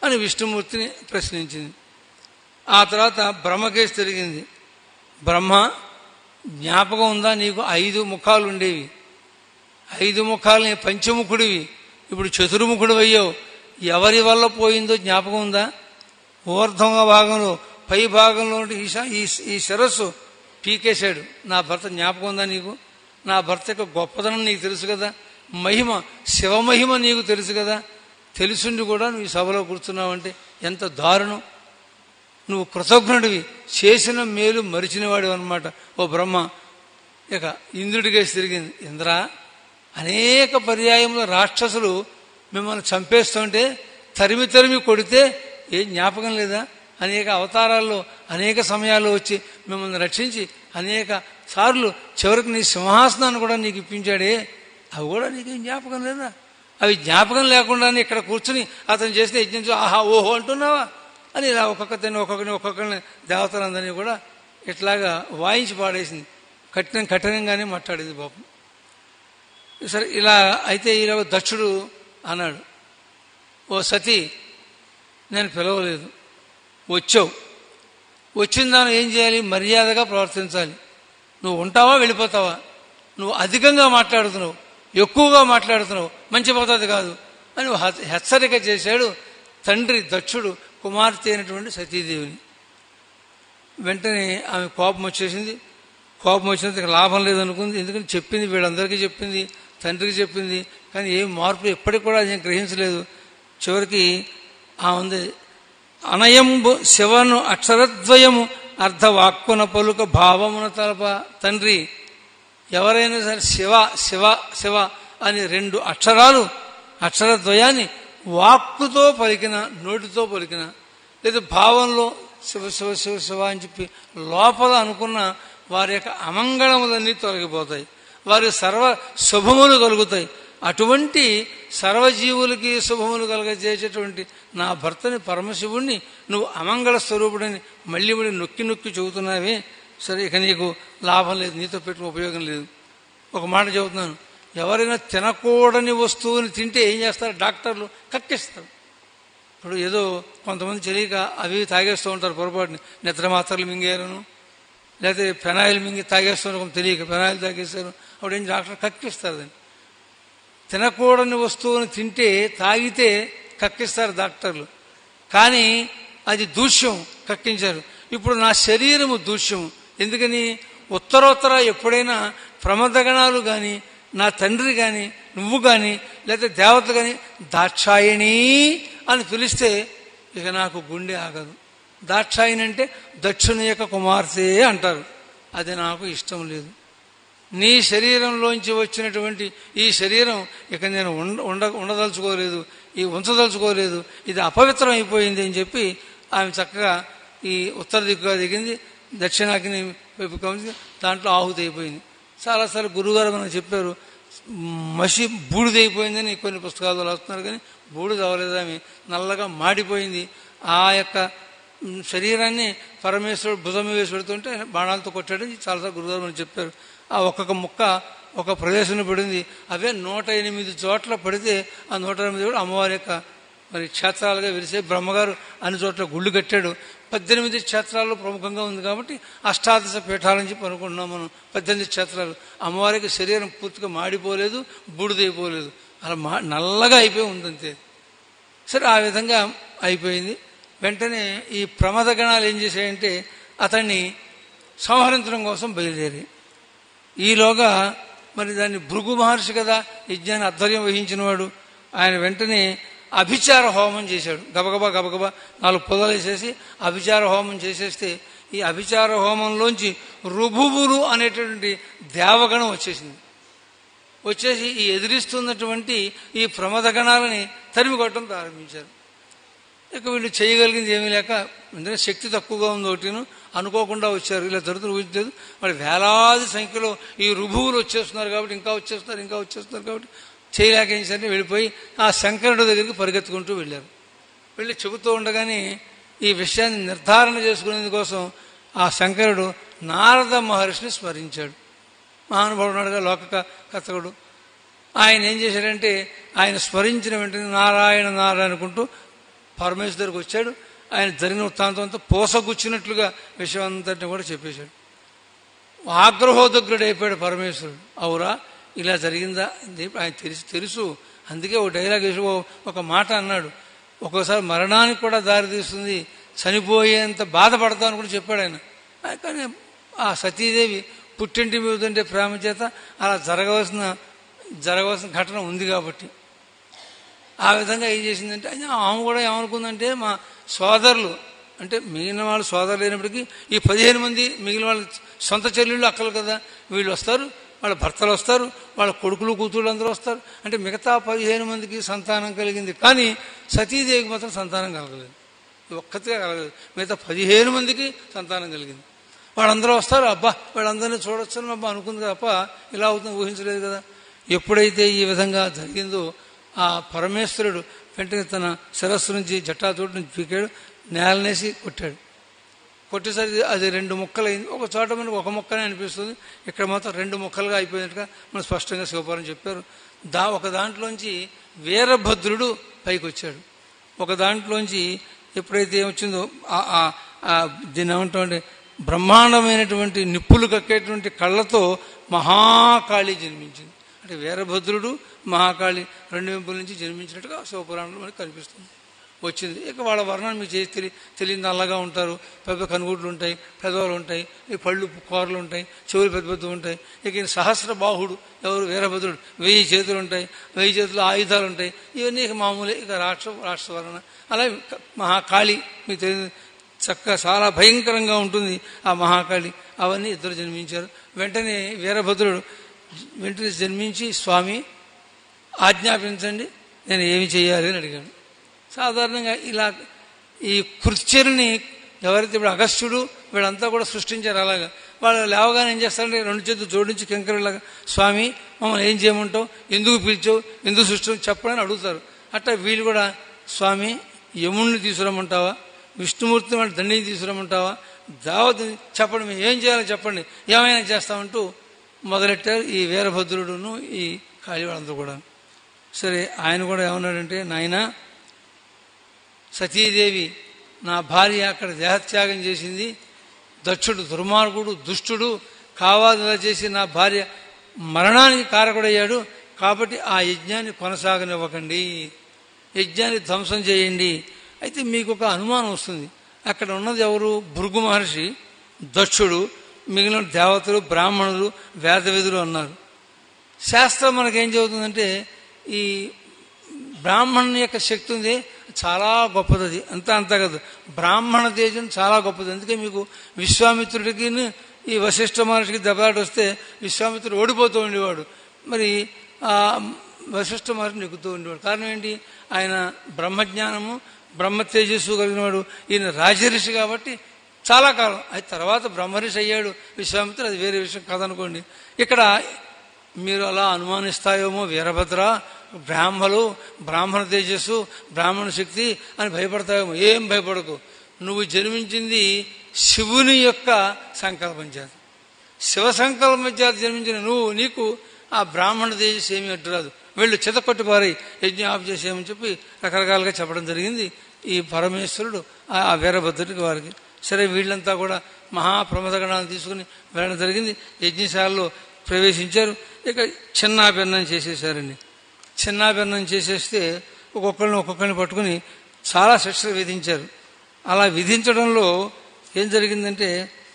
అని విష్ణుమూర్తిని ప్రశ్నించింది ఆ తర్వాత బ్రహ్మకేసి తిరిగింది బ్రహ్మ జ్ఞాపకం ఉందా నీకు ఐదు ముఖాలు ఉండేవి ఐదు ముఖాలని పంచముఖుడివి ఇప్పుడు చతుర్ముఖుడు అయ్యావు ఎవరి వల్ల పోయిందో జ్ఞాపకం ఉందా ఊర్ధ్వంగ భాగంలో పై భాగంలో ఉంటే ఈ శ- ఈ ఈ శిరస్సు పీకేశాడు నా భర్త జ్ఞాపకం ఉందా నీకు నా భర్త యొక్క గొప్పదనం నీకు తెలుసు కదా మహిమ శివమహిమ నీకు తెలుసు కదా తెలుసుండి కూడా నువ్వు ఈ సభలో కూర్చున్నావంటే ఎంత దారుణం నువ్వు కృతజ్ఞుడివి చేసిన మేలు మరిచినవాడు అనమాట ఓ బ్రహ్మ ఇక ఇంద్రుడికేసి తిరిగింది ఇంద్ర అనేక పర్యాయంలో రాక్షసులు మిమ్మల్ని చంపేస్తుంటే తరిమి తరిమి కొడితే ఏ జ్ఞాపకం లేదా అనేక అవతారాల్లో అనేక సమయాల్లో వచ్చి మిమ్మల్ని రక్షించి అనేక సార్లు చివరికి నీ సింహాసనాన్ని కూడా నీకు ఇప్పించాడే అవి కూడా నీకు జ్ఞాపకం లేదా అవి జ్ఞాపకం లేకుండానే ఇక్కడ కూర్చుని అతను చేసిన యజ్ఞం చూసి ఆహా ఓహో అంటున్నావా అని ఇలా ఒక్కొక్కరిని ఒక్కొక్కరిని ఒక్కొక్కరిని దేవతలందరినీ కూడా ఇట్లాగా వాయించి పాడేసింది కఠినం కఠినంగానే మాట్లాడింది పాపం సరే ఇలా అయితే ఇలా దక్షుడు అన్నాడు ఓ సతీ నేను పిలవలేదు వచ్చావు వచ్చిన దాన్ని ఏం చేయాలి మర్యాదగా ప్రవర్తించాలి నువ్వు ఉంటావా వెళ్ళిపోతావా నువ్వు అధికంగా మాట్లాడుతున్నావు ఎక్కువగా మాట్లాడుతున్నావు మంచి పద్ధతి కాదు అని హె- హెచ్చరిక చేశాడు తండ్రి దక్షుడు కుమార్తె అయినటువంటి సతీదేవిని వెంటనే ఆమె కోపం వచ్చేసింది కోపం వచ్చినందుకు ఇక లాభం లేదనుకుంది ఎందుకంటే చెప్పింది వీళ్ళందరికీ చెప్పింది తండ్రికి చెప్పింది కానీ ఏం మార్పు ఎప్పటికి కూడా నేను గ్రహించలేదు చివరికి ఆ ఉంది అనయంబు శివను అక్షరద్వయము అర్ధవాక్కున పలుక భావమున తలప తండ్రి ఎవరైనా సరే శివ శివ శివ అని రెండు అక్షరాలు అక్షరద్వయాన్ని వాక్కుతో పలికిన నోటితో పలికిన లేదా భావంలో శివ శివ శివ శివ అని చెప్పి లోపల అనుకున్న వారి యొక్క అమంగళములన్నీ తొలగిపోతాయి వారి సర్వ శుభములు కలుగుతాయి అటువంటి సర్వజీవులకి శుభములు కలగజేసేటువంటి నా భర్తని పరమశివుణ్ణి నువ్వు అమంగళ స్వరూపుడని మళ్ళీ మళ్ళీ నొక్కి నొక్కి చెబుతున్నావే సరే ఇక నీకు లాభం లేదు నీతో పెట్టిన ఉపయోగం లేదు ఒక మాట చెబుతున్నాను ఎవరైనా తినకూడని వస్తువుని తింటే ఏం చేస్తారు డాక్టర్లు కక్కిస్తారు ఇప్పుడు ఏదో కొంతమంది తెలియక అవి తాగేస్తూ ఉంటారు పొరపాటుని నిద్ర మాత్రలు మింగారును లేకపోతే ఫెనాయిల్ మింగి తాగేస్తున్నారు కొంత తెలియక ఫెనాయిల్ తాగేస్తారు అప్పుడు ఏం డాక్టర్ కక్కిస్తారు దాన్ని తినకూడని వస్తువుని తింటే తాగితే కక్కిస్తారు డాక్టర్లు కానీ అది దూష్యం కక్కించారు ఇప్పుడు నా శరీరము దూష్యం ఎందుకని ఉత్తరోత్తర ఎప్పుడైనా ప్రమదగణాలు కానీ నా తండ్రి కానీ నువ్వు కానీ లేకపోతే దేవతలు కానీ దాక్షాయణి అని పిలిస్తే ఇక నాకు గుండె ఆగదు దాక్షాయణి అంటే దక్షిణ యొక్క కుమార్తె అంటారు అది నాకు ఇష్టం లేదు నీ శరీరంలోంచి వచ్చినటువంటి ఈ శరీరం ఇక నేను ఉండ ఉండ ఉండదలుచుకోలేదు ఈ ఉంచదలుచుకోలేదు ఇది అపవిత్రం అయిపోయింది అని చెప్పి ఆమె చక్కగా ఈ ఉత్తర దిక్కుగా దిగింది దక్షిణాగ్ని వైపు గమనించి దాంట్లో ఆహుతి అయిపోయింది చాలాసార్లు గురువుగారు మనకు చెప్పారు మసి బూడిదైపోయిందని కొన్ని పుస్తకాలు రాస్తున్నారు కానీ బూడిద అవ్వలేదు ఆమె నల్లగా మాడిపోయింది ఆ యొక్క మ్, శరీరాన్ని పరమేశ్వరుడు భుజం వేసి పెడుతుంటే ఆయన బాణాలతో కొట్టాడని చాలాసార్లు గురుగారు మనకు చెప్పారు ఆ ఒక్కొక్క ముక్క ఒక ప్రదేశంలో పడింది అవే నూట ఎనిమిది చోట్ల పడితే ఆ నూట ఎనిమిది కూడా అమ్మవారి యొక్క మరి క్షేత్రాలుగా వెలిసే బ్రహ్మగారు అన్ని చోట్ల గుళ్ళు కట్టాడు పద్దెనిమిది క్షేత్రాల్లో ప్రముఖంగా ఉంది కాబట్టి అష్టాదశ పీఠాలని చెప్పి అనుకుంటున్నాం మనం పద్దెనిమిది క్షేత్రాలు అమ్మవారికి శరీరం పూర్తిగా మాడిపోలేదు బూడిదైపోలేదు అలా మా నల్లగా అయిపోయి ఉందంతే సరే ఆ విధంగా అయిపోయింది వెంటనే ఈ ప్రమాద గణాలు ఏం చేశాయంటే అతన్ని సంహరించడం కోసం బయలుదేరి ఈలోగా మరి దాన్ని భృగు మహర్షి కదా యజ్ఞాన్ని అధ్వర్యం వహించినవాడు ఆయన వెంటనే అభిచార హోమం చేశాడు గబగబా గబగబా నాలుగు పొదలు వేసేసి అభిచార హోమం చేసేస్తే ఈ అభిచార హోమంలోంచి రుభువులు అనేటటువంటి దేవగణం వచ్చేసింది వచ్చేసి ఈ ఎదిరిస్తున్నటువంటి ఈ ప్రమద గణాలని తరిమి కొట్టడం ప్రారంభించారు ఇక వీళ్ళు చేయగలిగింది ఏమీ లేక ఎందుకంటే శక్తి తక్కువగా ఉంది ఒకటిను అనుకోకుండా వచ్చారు ఇలా జరుగుతున్న ఊహించలేదు మరి వేలాది సంఖ్యలో ఈ రుభువులు వచ్చేస్తున్నారు కాబట్టి ఇంకా వచ్చేస్తున్నారు ఇంకా వచ్చేస్తున్నారు కాబట్టి చేయలేక ఏం చేశారంటే వెళ్ళిపోయి ఆ శంకరుడి దగ్గరికి పరిగెత్తుకుంటూ వెళ్ళారు వెళ్ళి చెబుతూ ఉండగానే ఈ విషయాన్ని నిర్ధారణ చేసుకునేందుకోసం ఆ శంకరుడు నారద మహర్షిని స్మరించాడు మహానుభావుడుగా లోక కథకుడు ఆయన ఏం చేశాడంటే ఆయన స్మరించిన వెంటనే నారాయణ నారాయణ అనుకుంటూ పరమేశ్వరుడికి వచ్చాడు ఆయన జరిగిన వృత్తాంతం అంతా పోసగుచ్చినట్లుగా విషయం అంతటిని కూడా చెప్పేశాడు ఆగ్రహోదగ్రుడు అయిపోయాడు పరమేశ్వరుడు అవురా ఇలా జరిగిందా ఇది ఆయన తెలుసు తెలుసు అందుకే ఒక డైలాగ్ వేసి ఓ- ఒక మాట అన్నాడు ఒక్కోసారి మరణానికి కూడా దారి తీస్తుంది చనిపోయేంత బాధపడతాను కూడా చెప్పాడు ఆయన ఆ, కానీ ఆ సతీదేవి పుట్టింటి మీద ఉండే ప్రేమ చేత అలా జరగవలసిన జరగవలసిన ఘటన ఉంది కాబట్టి ఆ విధంగా ఏం చేసిందంటే అయినా ఆమె కూడా ఏమనుకుందంటే మా సోదరులు అంటే మిగిలిన వాళ్ళు సోదరులు లేనప్పటికీ ఈ పదిహేను మంది మిగిలిన వాళ్ళ సొంత చెల్లెళ్ళు అక్కలు కదా వీళ్ళు వస్తారు వాళ్ళ భర్తలు వస్తారు వాళ్ళ కొడుకులు కూతుళ్ళు అందరూ వస్తారు అంటే మిగతా పదిహేను మందికి సంతానం కలిగింది కానీ సతీదేవికి మాత్రం సంతానం కలగలేదు ఒక్కతిగా కలగలేదు మిగతా పదిహేను మందికి సంతానం కలిగింది వాళ్ళందరూ వస్తారు అబ్బా వాళ్ళందరినీ చూడొచ్చని అబ్బా అనుకుంది తప్ప ఇలా అవుతుంది ఊహించలేదు కదా ఎప్పుడైతే ఈ విధంగా జరిగిందో ఆ పరమేశ్వరుడు వెంటనే తన శిరస్సు నుంచి జటాతోటి నుంచి పీకాడు నేలనేసి కొట్టాడు కొట్టేసరికి అది రెండు ముక్కలైంది ఒక చోట మనకు ఒక ముక్కనే అనిపిస్తుంది ఇక్కడ మాత్రం రెండు ముక్కలుగా అయిపోయినట్టుగా మనం స్పష్టంగా శివపురం చెప్పారు దా ఒక దాంట్లోంచి వీరభద్రుడు పైకి వచ్చాడు ఒక దాంట్లోంచి ఎప్పుడైతే ఏమొచ్చిందో ఆ- ఆ- ఆ దీన్ని ఏమంటామంటే బ్రహ్మాండమైనటువంటి నిప్పులు కక్కేటువంటి కళ్ళతో మహాకాళి జన్మించింది అంటే వీరభద్రుడు మహాకాళి రెండు వెంపుల నుంచి జన్మించినట్టుగా శివపురాణంలో మనకు కనిపిస్తుంది వచ్చింది ఇక వాళ్ళ వర్ణన మీకు చేసి తెలి తెలియని నల్లగా ఉంటారు పెద్ద కనుగుడ్లు ఉంటాయి పెదవులు ఉంటాయి ఈ పళ్ళు కూరలు ఉంటాయి చెవులు పెద్ద పెద్ద ఉంటాయి ఇక ఈయన సహస్ర బాహుడు ఎవరు వీరభద్రుడు వెయ్యి చేతులు ఉంటాయి వెయ్యి చేతులు ఆయుధాలు ఉంటాయి ఇవన్నీ ఇక మామూలే ఇక రాక్ష రాక్షస వర్ణన అలాగే మహాకాళి మీకు తెలియదు చక్కగా చాలా భయంకరంగా ఉంటుంది ఆ మహాకాళి అవన్నీ ఇద్దరు జన్మించారు వెంటనే వీరభద్రుడు వెంటనే జన్మించి స్వామి ఆజ్ఞాపించండి నేను ఏమి చేయాలి అని అడిగాను సాధారణంగా ఇలా ఈ కృత్యని ఎవరైతే ఇప్పుడు అగస్త్యుడు వీళ్ళంతా కూడా సృష్టించారు అలాగా వాళ్ళు లేవగానే ఏం చేస్తారంటే రెండు చేతులు జోడించి కెంకరలాగా స్వామి మమ్మల్ని ఏం చేయమంటావు ఎందుకు పిలిచావు ఎందుకు సృష్టి చెప్పడని అడుగుతారు అట్లా వీళ్ళు కూడా స్వామి యముణ్ణి తీసుకురమ్మంటావా విష్ణుమూర్తి వంటి దండిని తీసుకురమ్మంటావా దావత్ చెప్పండి మేము ఏం చేయాలో చెప్పండి ఏమైనా చేస్తామంటూ మొదలెట్టారు ఈ వీరభద్రుడును ఈ కాళీ వాళ్ళందరూ కూడా సరే ఆయన కూడా ఏమన్నాడంటే నాయనా సతీదేవి నా భార్య అక్కడ దేహత్యాగం చేసింది దక్షుడు దుర్మార్గుడు దుష్టుడు కావాలా చేసి నా భార్య మరణానికి కారకుడయ్యాడు కాబట్టి ఆ యజ్ఞాన్ని కొనసాగనివ్వకండి యజ్ఞాన్ని ధ్వంసం చేయండి అయితే మీకు ఒక అనుమానం వస్తుంది అక్కడ ఉన్నది ఎవరు భృగు మహర్షి దక్షుడు మిగిలిన దేవతలు బ్రాహ్మణులు వేదవిధులు అన్నారు శాస్త్రం మనకేం చెబుతుందంటే ఈ బ్రాహ్మణుని యొక్క శక్తి ఉంది చాలా గొప్పది అది అంతా అంతా కాదు బ్రాహ్మణ తేజం చాలా గొప్పది అందుకే మీకు విశ్వామిత్రుడికి ఈ వశిష్ఠ మహర్షికి దెబ్బలాట వస్తే విశ్వామిత్రుడు ఓడిపోతూ ఉండేవాడు మరి ఆ వశిష్ఠ మహర్షి నెగ్గుతూ ఉండేవాడు కారణం ఏంటి ఆయన బ్రహ్మజ్ఞానము బ్రహ్మ తేజస్సు కలిగినవాడు ఈయన రాజర్షి కాబట్టి చాలా కాలం అది తర్వాత బ్రహ్మర్షి అయ్యాడు విశ్వామిత్రుడు అది వేరే విషయం కాదనుకోండి ఇక్కడ మీరు అలా అనుమానిస్తాయేమో వీరభద్ర బ్రాహ్మలు బ్రాహ్మణ తేజస్సు బ్రాహ్మణ శక్తి అని భయపడతాయేమో ఏం భయపడకు నువ్వు జన్మించింది శివుని యొక్క సంకల్పం చేత శివ సంకల్పం చేత జన్మించిన నువ్వు నీకు ఆ బ్రాహ్మణ తేజస్సు ఏమీ అడ్డురాదు వెళ్ళు చితకొట్టి పారి యజ్ఞం ఆఫ్ చేసేయమని చెప్పి రకరకాలుగా చెప్పడం జరిగింది ఈ పరమేశ్వరుడు ఆ ఆ వీరభద్రుడికి వారికి సరే వీళ్ళంతా కూడా మహాప్రమదగణాలను తీసుకుని వెళ్ళడం జరిగింది యజ్ఞశాలలో ప్రవేశించారు ఇక చిన్నాభిన్నం చేసేసారండి చిన్నాభిన్నం చేసేస్తే ఒక్కొక్కరిని ఒక్కొక్కరిని పట్టుకుని చాలా శిక్షలు విధించారు అలా విధించడంలో ఏం జరిగిందంటే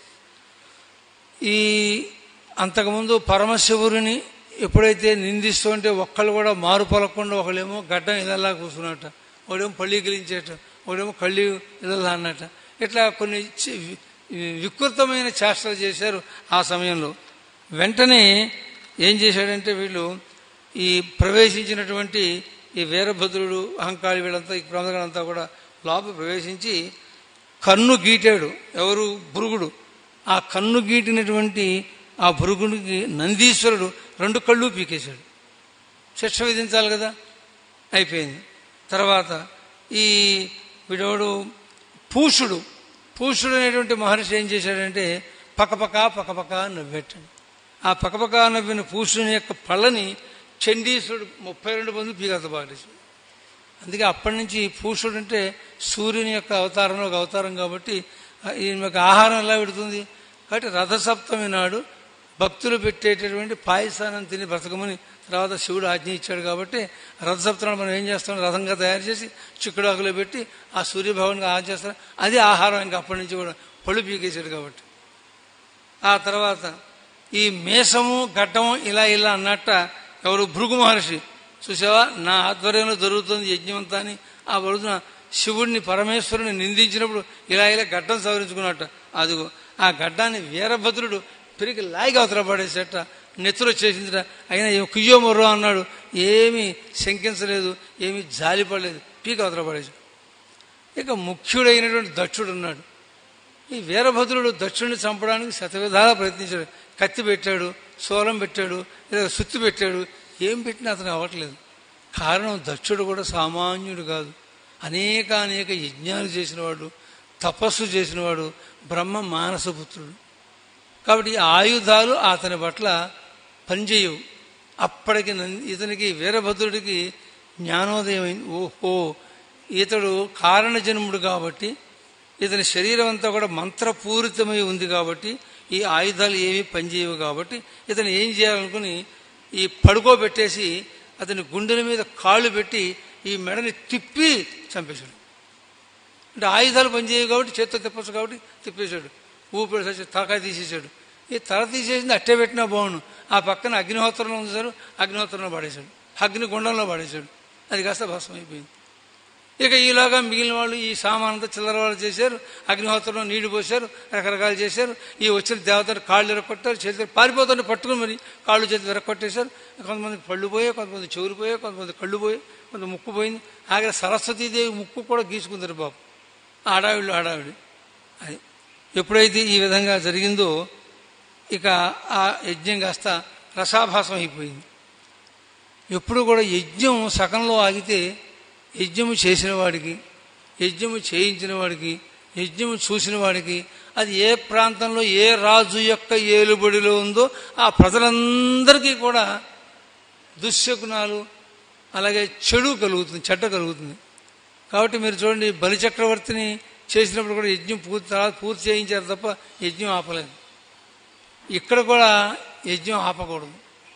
ఈ అంతకుముందు పరమశివుడిని ఎప్పుడైతే నిందిస్తూ ఉంటే ఒక్కళ్ళు కూడా మారు పలకుండా ఒకళ్ళేమో గడ్డం ఇదల్లా కూర్చున్నట్ట ఒకడేమో పళ్ళి గిలించేట ఒకడేమో కళ్ళి ఇదల్లా అన్నట్ట ఇట్లా కొన్ని చి- వి- వికృతమైన చేష్టలు చేశారు ఆ సమయంలో వెంటనే ఏం చేశాడంటే వీళ్ళు ఈ ప్రవేశించినటువంటి ఈ వీరభద్రుడు అహంకారి వీళ్ళంతా ఈ ప్రమదగలంతా కూడా లోపల ప్రవేశించి కన్ను గీటాడు ఎవరు భృగుడు ఆ కన్ను గీటినటువంటి ఆ భృగుడికి నందీశ్వరుడు రెండు కళ్ళు పీకేశాడు శిక్ష విధించాలి కదా అయిపోయింది తర్వాత ఈ వీడోడు పూషుడు పూషుడు అనేటువంటి మహర్షి ఏం చేశాడంటే పకపక పకపక నవ్వెట్టాడు ఆ పకపక నవ్విన పూషుని యొక్క పళ్ళని చండీశ్వరుడు ముప్పై రెండు మంది పీకత పాడేశాడు అందుకే అప్పటి నుంచి పూషుడు అంటే సూర్యుని యొక్క అవతారంలో ఒక అవతారం కాబట్టి ఆ, ఈయన యొక్క ఆహారం ఎలా పెడుతుంది కాబట్టి రథసప్తమి నాడు భక్తులు పెట్టేటటువంటి పాయసాన్ని తిని బ్రతకమని తర్వాత శివుడు ఆజ్ఞ ఇచ్చాడు కాబట్టి రథసప్తమి మనం ఏం చేస్తాం రథంగా తయారు చేసి చిక్కుడాకులో పెట్టి ఆ సూర్యభగవానికి ఆజ్ఞ చేస్తాం అది ఆహారం ఇంకా అప్పటి నుంచి కూడా పళ్ళు పీకేశాడు కాబట్టి ఆ తర్వాత ఈ మేషము ఘట్టము ఇలా ఇలా అన్నట్ట ఎవరు భృగు మహర్షి చూసావా నా ఆధ్వర్యంలో జరుగుతుంది యజ్ఞం అంతా అని ఆ రోజున శివుడిని పరమేశ్వరుని నిందించినప్పుడు ఇలా ఇలా గడ్డం సవరించుకున్నట్ట అదిగో ఆ గడ్డాన్ని వీరభద్రుడు పెరిగి లాగి అవతల పడేసేట నెత్తురు వచ్చేసిందిట అయినా ఏం కుయ్యో మొర్రో అన్నాడు ఏమీ శంకించలేదు ఏమీ జాలిపడలేదు పీక అవతల పడేసాడు ఇక ముఖ్యుడైనటువంటి దక్షుడు ఉన్నాడు ఈ వీరభద్రుడు దక్షుడిని చంపడానికి శతవిధాలా ప్రయత్నించాడు కత్తి పెట్టాడు సోలం పెట్టాడు లేదా సుత్తి పెట్టాడు ఏం పెట్టినా అతను అవ్వట్లేదు కారణం దక్షుడు కూడా సామాన్యుడు కాదు అనేక అనేక యజ్ఞాలు చేసినవాడు తపస్సు చేసినవాడు బ్రహ్మ మానసపుత్రుడు కాబట్టి ఈ ఆయుధాలు అతని పట్ల పనిచేయవు అప్పటికి నం- ఇతనికి వీరభద్రుడికి జ్ఞానోదయం అయింది ఓహో ఇతడు కారణజన్ముడు కాబట్టి ఇతని శరీరం అంతా కూడా మంత్రపూరితమై ఉంది కాబట్టి ఈ ఆయుధాలు ఏమీ పనిచేయవు కాబట్టి ఇతను ఏం చేయాలనుకుని ఈ పడుకోబెట్టేసి అతని గుండెల మీద కాళ్ళు పెట్టి ఈ మెడని తిప్పి చంపేశాడు అంటే ఆయుధాలు పనిచేయవు కాబట్టి చేత్తో తిప్పచ్చు కాబట్టి తిప్పేశాడు ఊపిరి సచ్చి తలకాయ తీసేశాడు ఈ తల తీసేసింది అట్టే పెట్టినా బాగుండు ఆ పక్కన అగ్నిహోత్రంలో ఉంచారు అగ్నిహోత్రంలో పడేశాడు అగ్ని గుండంలో పడేశాడు అది కాస్త భస్మం అయిపోయింది ఇక ఈలోగా మిగిలిన వాళ్ళు ఈ సామానంతా చిల్లర వాళ్ళు చేశారు అగ్నిహోత్రంలో నీళ్లు పోశారు రకరకాలు చేశారు ఈ వచ్చిన దేవతలు కాళ్ళు విరగొట్టారు చేతులు పారిపోతుంటే పట్టుకుని మరి కాళ్ళు చేతులు విరగొట్టేశారు కొంతమంది పళ్ళు పోయాయి కొంతమంది చెవులు పోయాయి కొంతమంది కళ్ళు పోయాయి కొంత ముక్కు పోయింది ఆఖరి సరస్వతీదేవి ముక్కు కూడా గీసుకుందరు బాబు ఆడావిళ్ళు ఆడావిడి అది ఎప్పుడైతే ఈ విధంగా జరిగిందో ఇక ఆ యజ్ఞం కాస్త రసాభాసం అయిపోయింది ఎప్పుడు కూడా యజ్ఞం సగంలో ఆగితే యజ్ఞము చేసిన వాడికి యజ్ఞము చేయించిన వాడికి యజ్ఞము చూసిన వాడికి అది ఏ ప్రాంతంలో ఏ రాజు యొక్క ఏలుబడిలో ఉందో ఆ ప్రజలందరికీ కూడా దుశ్శకునాలు అలాగే చెడు కలుగుతుంది చెడ్డ కలుగుతుంది కాబట్టి మీరు చూడండి బలిచక్రవర్తిని చేసినప్పుడు కూడా యజ్ఞం పూర్తి తర్వాత పూర్తి చేయించారు తప్ప యజ్ఞం ఆపలేదు ఇక్కడ కూడా యజ్ఞం ఆపకూడదు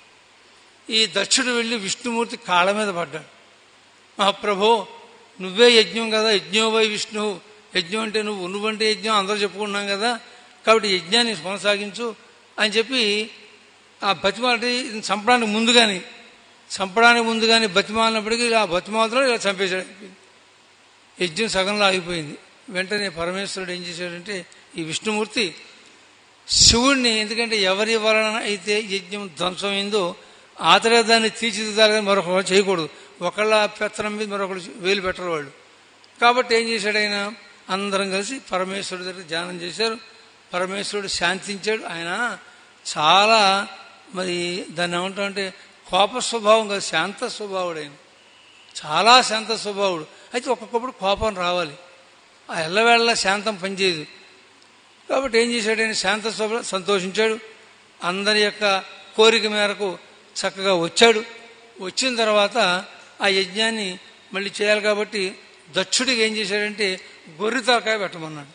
ఈ దక్షుడు వెళ్ళి విష్ణుమూర్తి కాళ్ళ మీద పడ్డాడు మహాప్రభో నువ్వే యజ్ఞం కదా యజ్ఞోవై విష్ణువు యజ్ఞం అంటే నువ్వు నువ్వంటే యజ్ఞం అందరూ చెప్పుకున్నాం కదా కాబట్టి యజ్ఞాన్ని కొనసాగించు అని చెప్పి ఆ బతిమాలి చంపడానికి ముందుగాని చంపడానికి ముందుగాని బతిమాలినప్పటికీ ఆ బతిమాలతో ఇలా చంపేశాడు యజ్ఞం సగంలో ఆగిపోయింది వెంటనే పరమేశ్వరుడు ఏం చేశాడంటే ఈ విష్ణుమూర్తి శివుణ్ణి ఎందుకంటే ఎవరి వలన అయితే యజ్ఞం ధ్వంసమైందో ఆతరే దాన్ని తీర్చిదిద్దాలి కానీ మరొకరు చేయకూడదు ఒకళ్ళ పెత్తనం మీద మరొకరు వేలు పెట్టరు వాళ్ళు కాబట్టి ఏం చేశాడు ఆయన అందరం కలిసి పరమేశ్వరుడి దగ్గర ధ్యానం చేశారు పరమేశ్వరుడు శాంతించాడు ఆయన చాలా మరి దాన్ని ఏమంటామంటే కోప స్వభావం కాదు శాంత స్వభావుడు ఆయన చాలా శాంత స్వభావుడు అయితే ఒక్కొక్కప్పుడు కోపం రావాలి ఆ ఎల్లవేళ శాంతం పనిచేయదు కాబట్టి ఏం చేశాడు ఆయన శాంత స్వభావం సంతోషించాడు అందరి యొక్క కోరిక మేరకు చక్కగా వచ్చాడు వచ్చిన తర్వాత ఆ యజ్ఞాన్ని మళ్ళీ చేయాలి కాబట్టి దక్షుడికి ఏం చేశాడంటే గొర్రె తలకాయ పెట్టమన్నాడు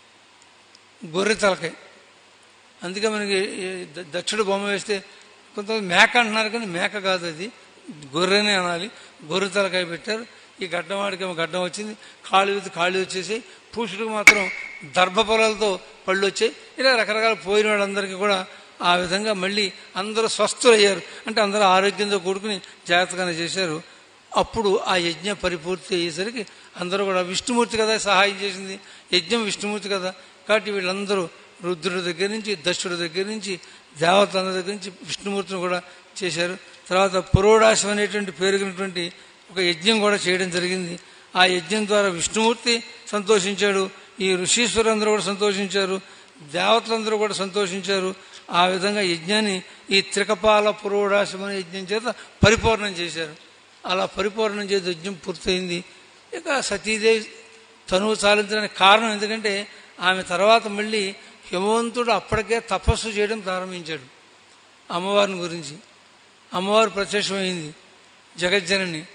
గొర్రె తలకాయ అందుకే మనకి ఈ ద- దక్షుడు బొమ్మ వేస్తే కొంతమంది మేక అంటున్నారు కానీ మేక కాదు అది గొర్రెనే అనాలి గొర్రె తలకాయ పెట్టారు ఈ గడ్డవాడికి ఏమో గడ్డం వచ్చింది కాళ్ళు విత్ కాళ్ళు వచ్చేసి పూషుడికి మాత్రం దర్భ పొలాలతో పళ్ళు వచ్చాయి ఇలా రకరకాల పోయిన వాళ్ళందరికీ కూడా ఆ విధంగా మళ్ళీ అందరూ స్వస్థులయ్యారు అంటే అందరూ ఆరోగ్యంతో కూడుకుని జాగ్రత్తగానే చేశారు అప్పుడు ఆ యజ్ఞ పరిపూర్తి అయ్యేసరికి అందరూ కూడా విష్ణుమూర్తి కదా సహాయం చేసింది యజ్ఞం విష్ణుమూర్తి కదా కాబట్టి వీళ్ళందరూ రుద్రుడి దగ్గర నుంచి దక్షుడి దగ్గర నుంచి దేవతలందరి దగ్గర నుంచి విష్ణుమూర్తిని కూడా చేశారు తర్వాత పురోడాశం అనేటువంటి పేరుగినటువంటి ఒక యజ్ఞం కూడా చేయడం జరిగింది ఆ యజ్ఞం ద్వారా విష్ణుమూర్తి సంతోషించాడు ఈ ఋషీశ్వరులందరూ కూడా సంతోషించారు దేవతలందరూ కూడా సంతోషించారు ఆ విధంగా యజ్ఞాన్ని ఈ త్రికపాల పురోడాశం అనే యజ్ఞం చేత పరిపూర్ణం చేశారు అలా పరిపూర్ణం చేసి యజ్ఞం పూర్తయింది ఇక సతీదేవి తనువు చాలించడానికి కారణం ఎందుకంటే ఆమె తర్వాత మళ్ళీ హిమవంతుడు అప్పటికే తపస్సు చేయడం ప్రారంభించాడు అమ్మవారిని గురించి అమ్మవారు ప్రత్యక్షమైంది జగజ్జనని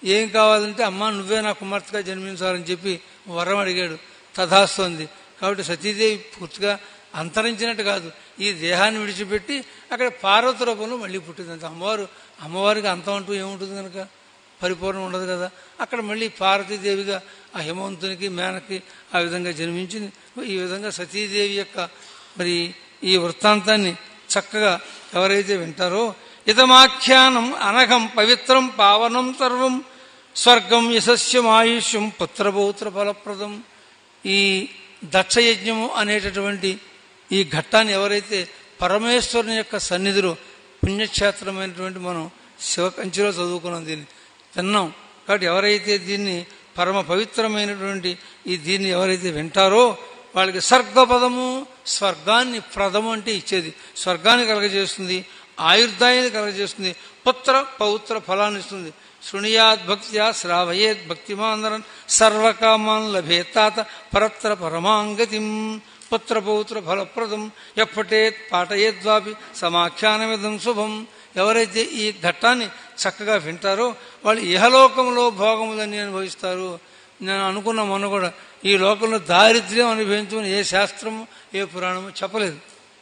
ఏం కావాలంటే అమ్మ నువ్వే నా కుమార్తెగా జన్మించాలని చెప్పి వరం అడిగాడు తథాస్తోంది కాబట్టి సతీదేవి పూర్తిగా అంతరించినట్టు కాదు ఈ దేహాన్ని విడిచిపెట్టి అక్కడ పార్వతి రూపంలో మళ్ళీ పుట్టింది అంత అమ్మవారు అమ్మవారికి అంతం అంటూ ఏముంటుంది కనుక పరిపూర్ణం ఉండదు కదా అక్కడ మళ్ళీ పార్వతీదేవిగా ఆ హిమవంతునికి మేనకి ఆ విధంగా జన్మించింది ఈ విధంగా సతీదేవి యొక్క మరి ఈ వృత్తాంతాన్ని చక్కగా ఎవరైతే వింటారో ఇదమాఖ్యానం అనఘం పవిత్రం పావనం సర్వం స్వర్గం యశస్యం ఆయుష్యం పుత్రపౌత్ర ఫలప్రదం ఈ దక్షయజ్ఞము అనేటటువంటి ఈ ఘట్టాన్ని ఎవరైతే పరమేశ్వరుని యొక్క సన్నిధిలో పుణ్యక్షేత్రమైనటువంటి మనం శివకంచిలో చదువుకున్నాం దీన్ని విన్నాం కాబట్టి ఎవరైతే దీన్ని పరమ పవిత్రమైనటువంటి ఈ దీన్ని ఎవరైతే వింటారో వాళ్ళకి స్వర్గపదము స్వర్గాన్ని ప్రదము అంటే ఇచ్చేది స్వర్గాన్ని కలగజేస్తుంది ఆయుర్దాయాన్ని కలగజేస్తుంది పుత్ర పౌత్ర ఫలాన్ని ఇస్తుంది శృణుయాద్ భక్త్యా శ్రావయేద్ భక్తిమాందరన్ సర్వకామాన్ లభేతాత పరత్ర పరమాంగతిం పుత్ర పౌత్ర ఫలప్రదం ఎప్పటేత్ పాటయేద్వాపి సమాఖ్యానమిదం శుభం ఎవరైతే ఈ ఘట్టాన్ని చక్కగా వింటారో వాళ్ళు ఇహలోకంలో భోగములన్నీ అనుభవిస్తారు నేను అనుకున్న మొన్న కూడా ఈ లోకంలో దారిద్ర్యం అనుభవించమని ఏ శాస్త్రము ఏ పురాణము చెప్పలేదు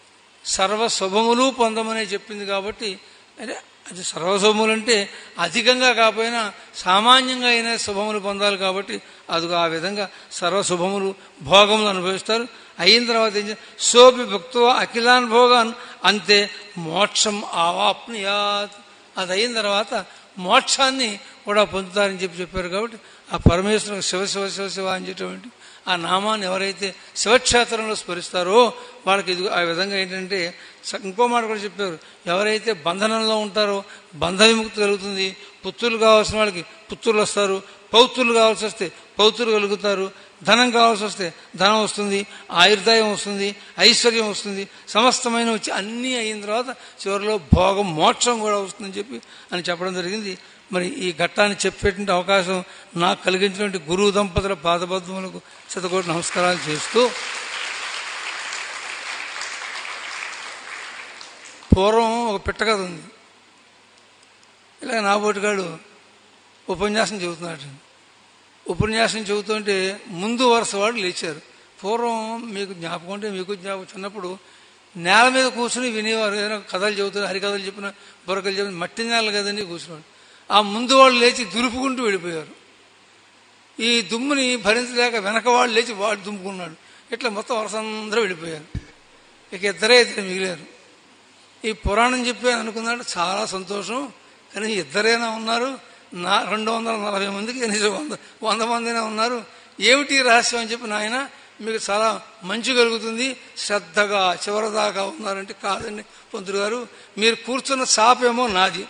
సర్వ శుభములు పొందమని చెప్పింది కాబట్టి అంటే అది సర్వశుభములు అంటే అధికంగా కాకపోయినా సామాన్యంగా అయినా శుభములు పొందాలి కాబట్టి అది ఆ విధంగా సర్వశుభములు భోగములు అనుభవిస్తారు అయిన తర్వాత ఏం చేయాలి సోపి భక్తో అఖిలాన్ భోగాన్ అంతే మోక్షం ఆవాప్నియాత్ అది అయిన తర్వాత మోక్షాన్ని కూడా పొందుతారని చెప్పి చెప్పారు కాబట్టి ఆ పరమేశ్వరం శివ శివ శివ శివ అని చెప్పేటువంటి ఆ నామాన్ని ఎవరైతే శివక్షేత్రంలో స్మరిస్తారో వాళ్ళకి ఇది ఆ విధంగా ఏంటంటే స- ఇంకో మాట కూడా చెప్పారు ఎవరైతే బంధనంలో ఉంటారో బంధ విముక్తి కలుగుతుంది పుత్రులు కావాల్సిన వాళ్ళకి పుత్రులు వస్తారు పౌత్రులు కావాల్సి వస్తే పౌత్రులు కలుగుతారు ధనం కావాల్సి వస్తే ధనం వస్తుంది ఆయుర్దాయం వస్తుంది ఐశ్వర్యం వస్తుంది సమస్తమైన వచ్చి అన్నీ అయిన తర్వాత చివరిలో భోగం మోక్షం కూడా వస్తుందని చెప్పి అని చెప్పడం జరిగింది మరి ఈ ఘట్టాన్ని చెప్పేటువంటి అవకాశం నాకు కలిగించినటువంటి గురువు దంపతుల పాదబద్ధములకు శతకోటి నమస్కారాలు చేస్తూ పూర్వం ఒక పిట్టకథ ఉంది ఇలా నా పోటుగాడు ఉపన్యాసం చెబుతున్నాడు ఉపన్యాసం చెబుతుంటే ముందు వరుస వాడు లేచారు పూర్వం మీకు జ్ఞాపకం ఉంటే మీకు జ్ఞాపకం చిన్నప్పుడు నేల మీద కూర్చుని వినేవారు ఏదైనా కథలు చెబుతున్నారు హరికథలు చెప్పిన బుర్రకలు చెప్పిన మట్టి నేల కదండి కూర్చున్నాడు ఆ ముందు వాళ్ళు లేచి దులుపుకుంటూ వెళ్ళిపోయారు ఈ దుమ్ముని భరించలేక వెనక వాళ్ళు లేచి వాడు దుమ్ముకున్నాడు ఇట్లా మొత్తం వరుస అందరూ వెళ్ళిపోయారు ఇక ఇద్దరే ఇద్దరు మిగిలారు ఈ పురాణం చెప్పి అనుకున్నాడు చాలా సంతోషం కానీ ఇద్దరైనా ఉన్నారు నా రెండు వందల నలభై మందికి కనీసం వంద వంద మందినే ఉన్నారు ఏమిటి ఈ రహస్యం అని చెప్పి నాయన మీకు చాలా మంచి కలుగుతుంది శ్రద్ధగా చివరిదాకా ఉన్నారంటే కాదండి పంతులు గారు మీరు కూర్చున్న చాపేమో నాది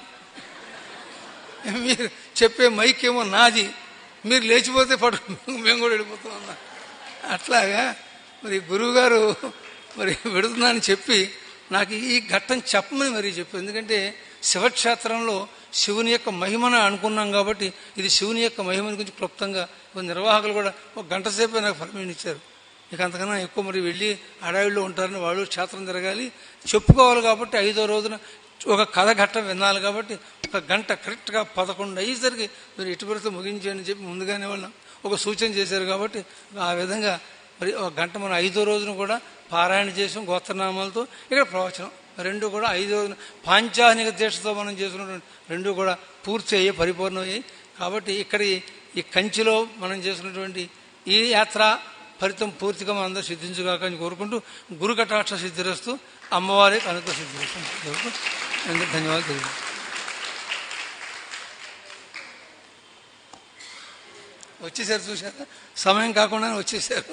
మీరు చెప్పే మైక్ ఏమో నాది మీరు లేచిపోతే పడు మేము కూడా వెళ్ళిపోతాం అన్నా అట్లాగా మరి గురువు గారు మరి పెడుతున్నానని చెప్పి నాకు ఈ ఘట్టం చెప్పమని మరి చెప్పు ఎందుకంటే శివక్షేత్రంలో శివుని యొక్క మహిమను అనుకున్నాం కాబట్టి ఇది శివుని యొక్క మహిమని గురించి క్లుప్తంగా కొన్ని నిర్వాహకులు కూడా ఒక గంట సేపే నాకు పర్మిషన్ ఇచ్చారు ఇక అంతకన్నా ఎక్కువ మరి వెళ్ళి అడవిలో ఉంటారని వాళ్ళు క్షేత్రం తిరగాలి చెప్పుకోవాలి కాబట్టి ఐదో రోజున ఒక కథ ఘట్టం వినాలి కాబట్టి ఒక గంట కరెక్ట్గా పదకొండు అయ్యేసరికి మీరు ఎటు పెడితే ముగించండి అని చెప్పి ముందుగానే వాళ్ళు ఒక సూచన చేశారు కాబట్టి ఆ విధంగా మరి ఒక గంట మనం ఐదో రోజున కూడా పారాయణ చేసాం గోత్రనామాలతో ఇక్కడ ప్రవచనం రెండు కూడా ఐదో రోజున పాంచానిక దీక్షతో మనం చేసినటువంటి రెండు కూడా పూర్తి అయ్యి పరిపూర్ణమయ్యాయి కాబట్టి ఇక్కడ ఈ- ఈ కంచిలో మనం చేసినటువంటి ఈ యాత్ర ఫలితం పూర్తిగా మనం అందరూ సిద్ధించుగాక అని కోరుకుంటూ గురు కటాక్ష సిద్ధిరస్తూ అమ్మవారి కనుక సిద్ధిరస్తూ ధన్యవాదాలు తెలియదు వచ్చేసారు చూసారా సమయం కాకుండా వచ్చేసారు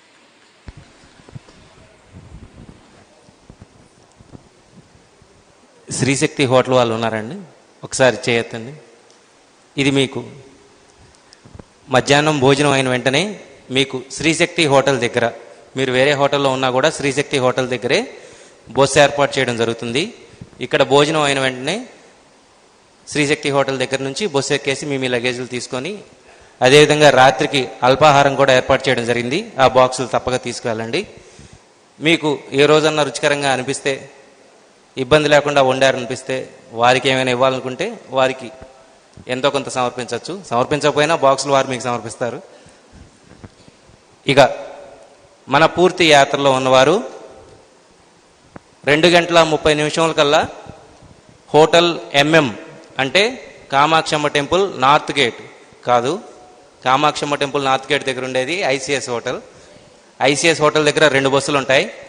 శ్రీశక్తి హోటల్ వాళ్ళు ఉన్నారండి ఒకసారి చేయొద్దండి ఇది మీకు మధ్యాహ్నం భోజనం అయిన వెంటనే మీకు శ్రీశక్తి హోటల్ దగ్గర మీరు వేరే హోటల్లో ఉన్నా కూడా శ్రీశక్తి హోటల్ దగ్గరే బస్సు ఏర్పాటు చేయడం జరుగుతుంది ఇక్కడ భోజనం అయిన వెంటనే శ్రీశక్తి హోటల్ దగ్గర నుంచి బస్సు ఎక్కేసి మీ మీ లగేజీలు తీసుకొని అదేవిధంగా రాత్రికి అల్పాహారం కూడా ఏర్పాటు చేయడం జరిగింది ఆ బాక్సులు తప్పక తీసుకువెళ్ళండి మీకు ఏ రోజన్నా రుచికరంగా అనిపిస్తే ఇబ్బంది లేకుండా వండారనిపిస్తే వారికి ఏమైనా ఇవ్వాలనుకుంటే వారికి ఎంతో కొంత సమర్పించవచ్చు సమర్పించకపోయినా బాక్సులు వారు మీకు సమర్పిస్తారు ఇక మన పూర్తి యాత్రలో ఉన్నవారు రెండు గంటల ముప్పై నిమిషముల కల్లా హోటల్ ఎంఎం అంటే కామాక్షమ్మ టెంపుల్ నార్త్ గేట్ కాదు కామాక్షమ్మ టెంపుల్ నార్త్ గేట్ దగ్గర ఉండేది ఐసిఎస్ హోటల్ ఐసిఎస్ హోటల్ దగ్గర రెండు బస్సులు ఉంటాయి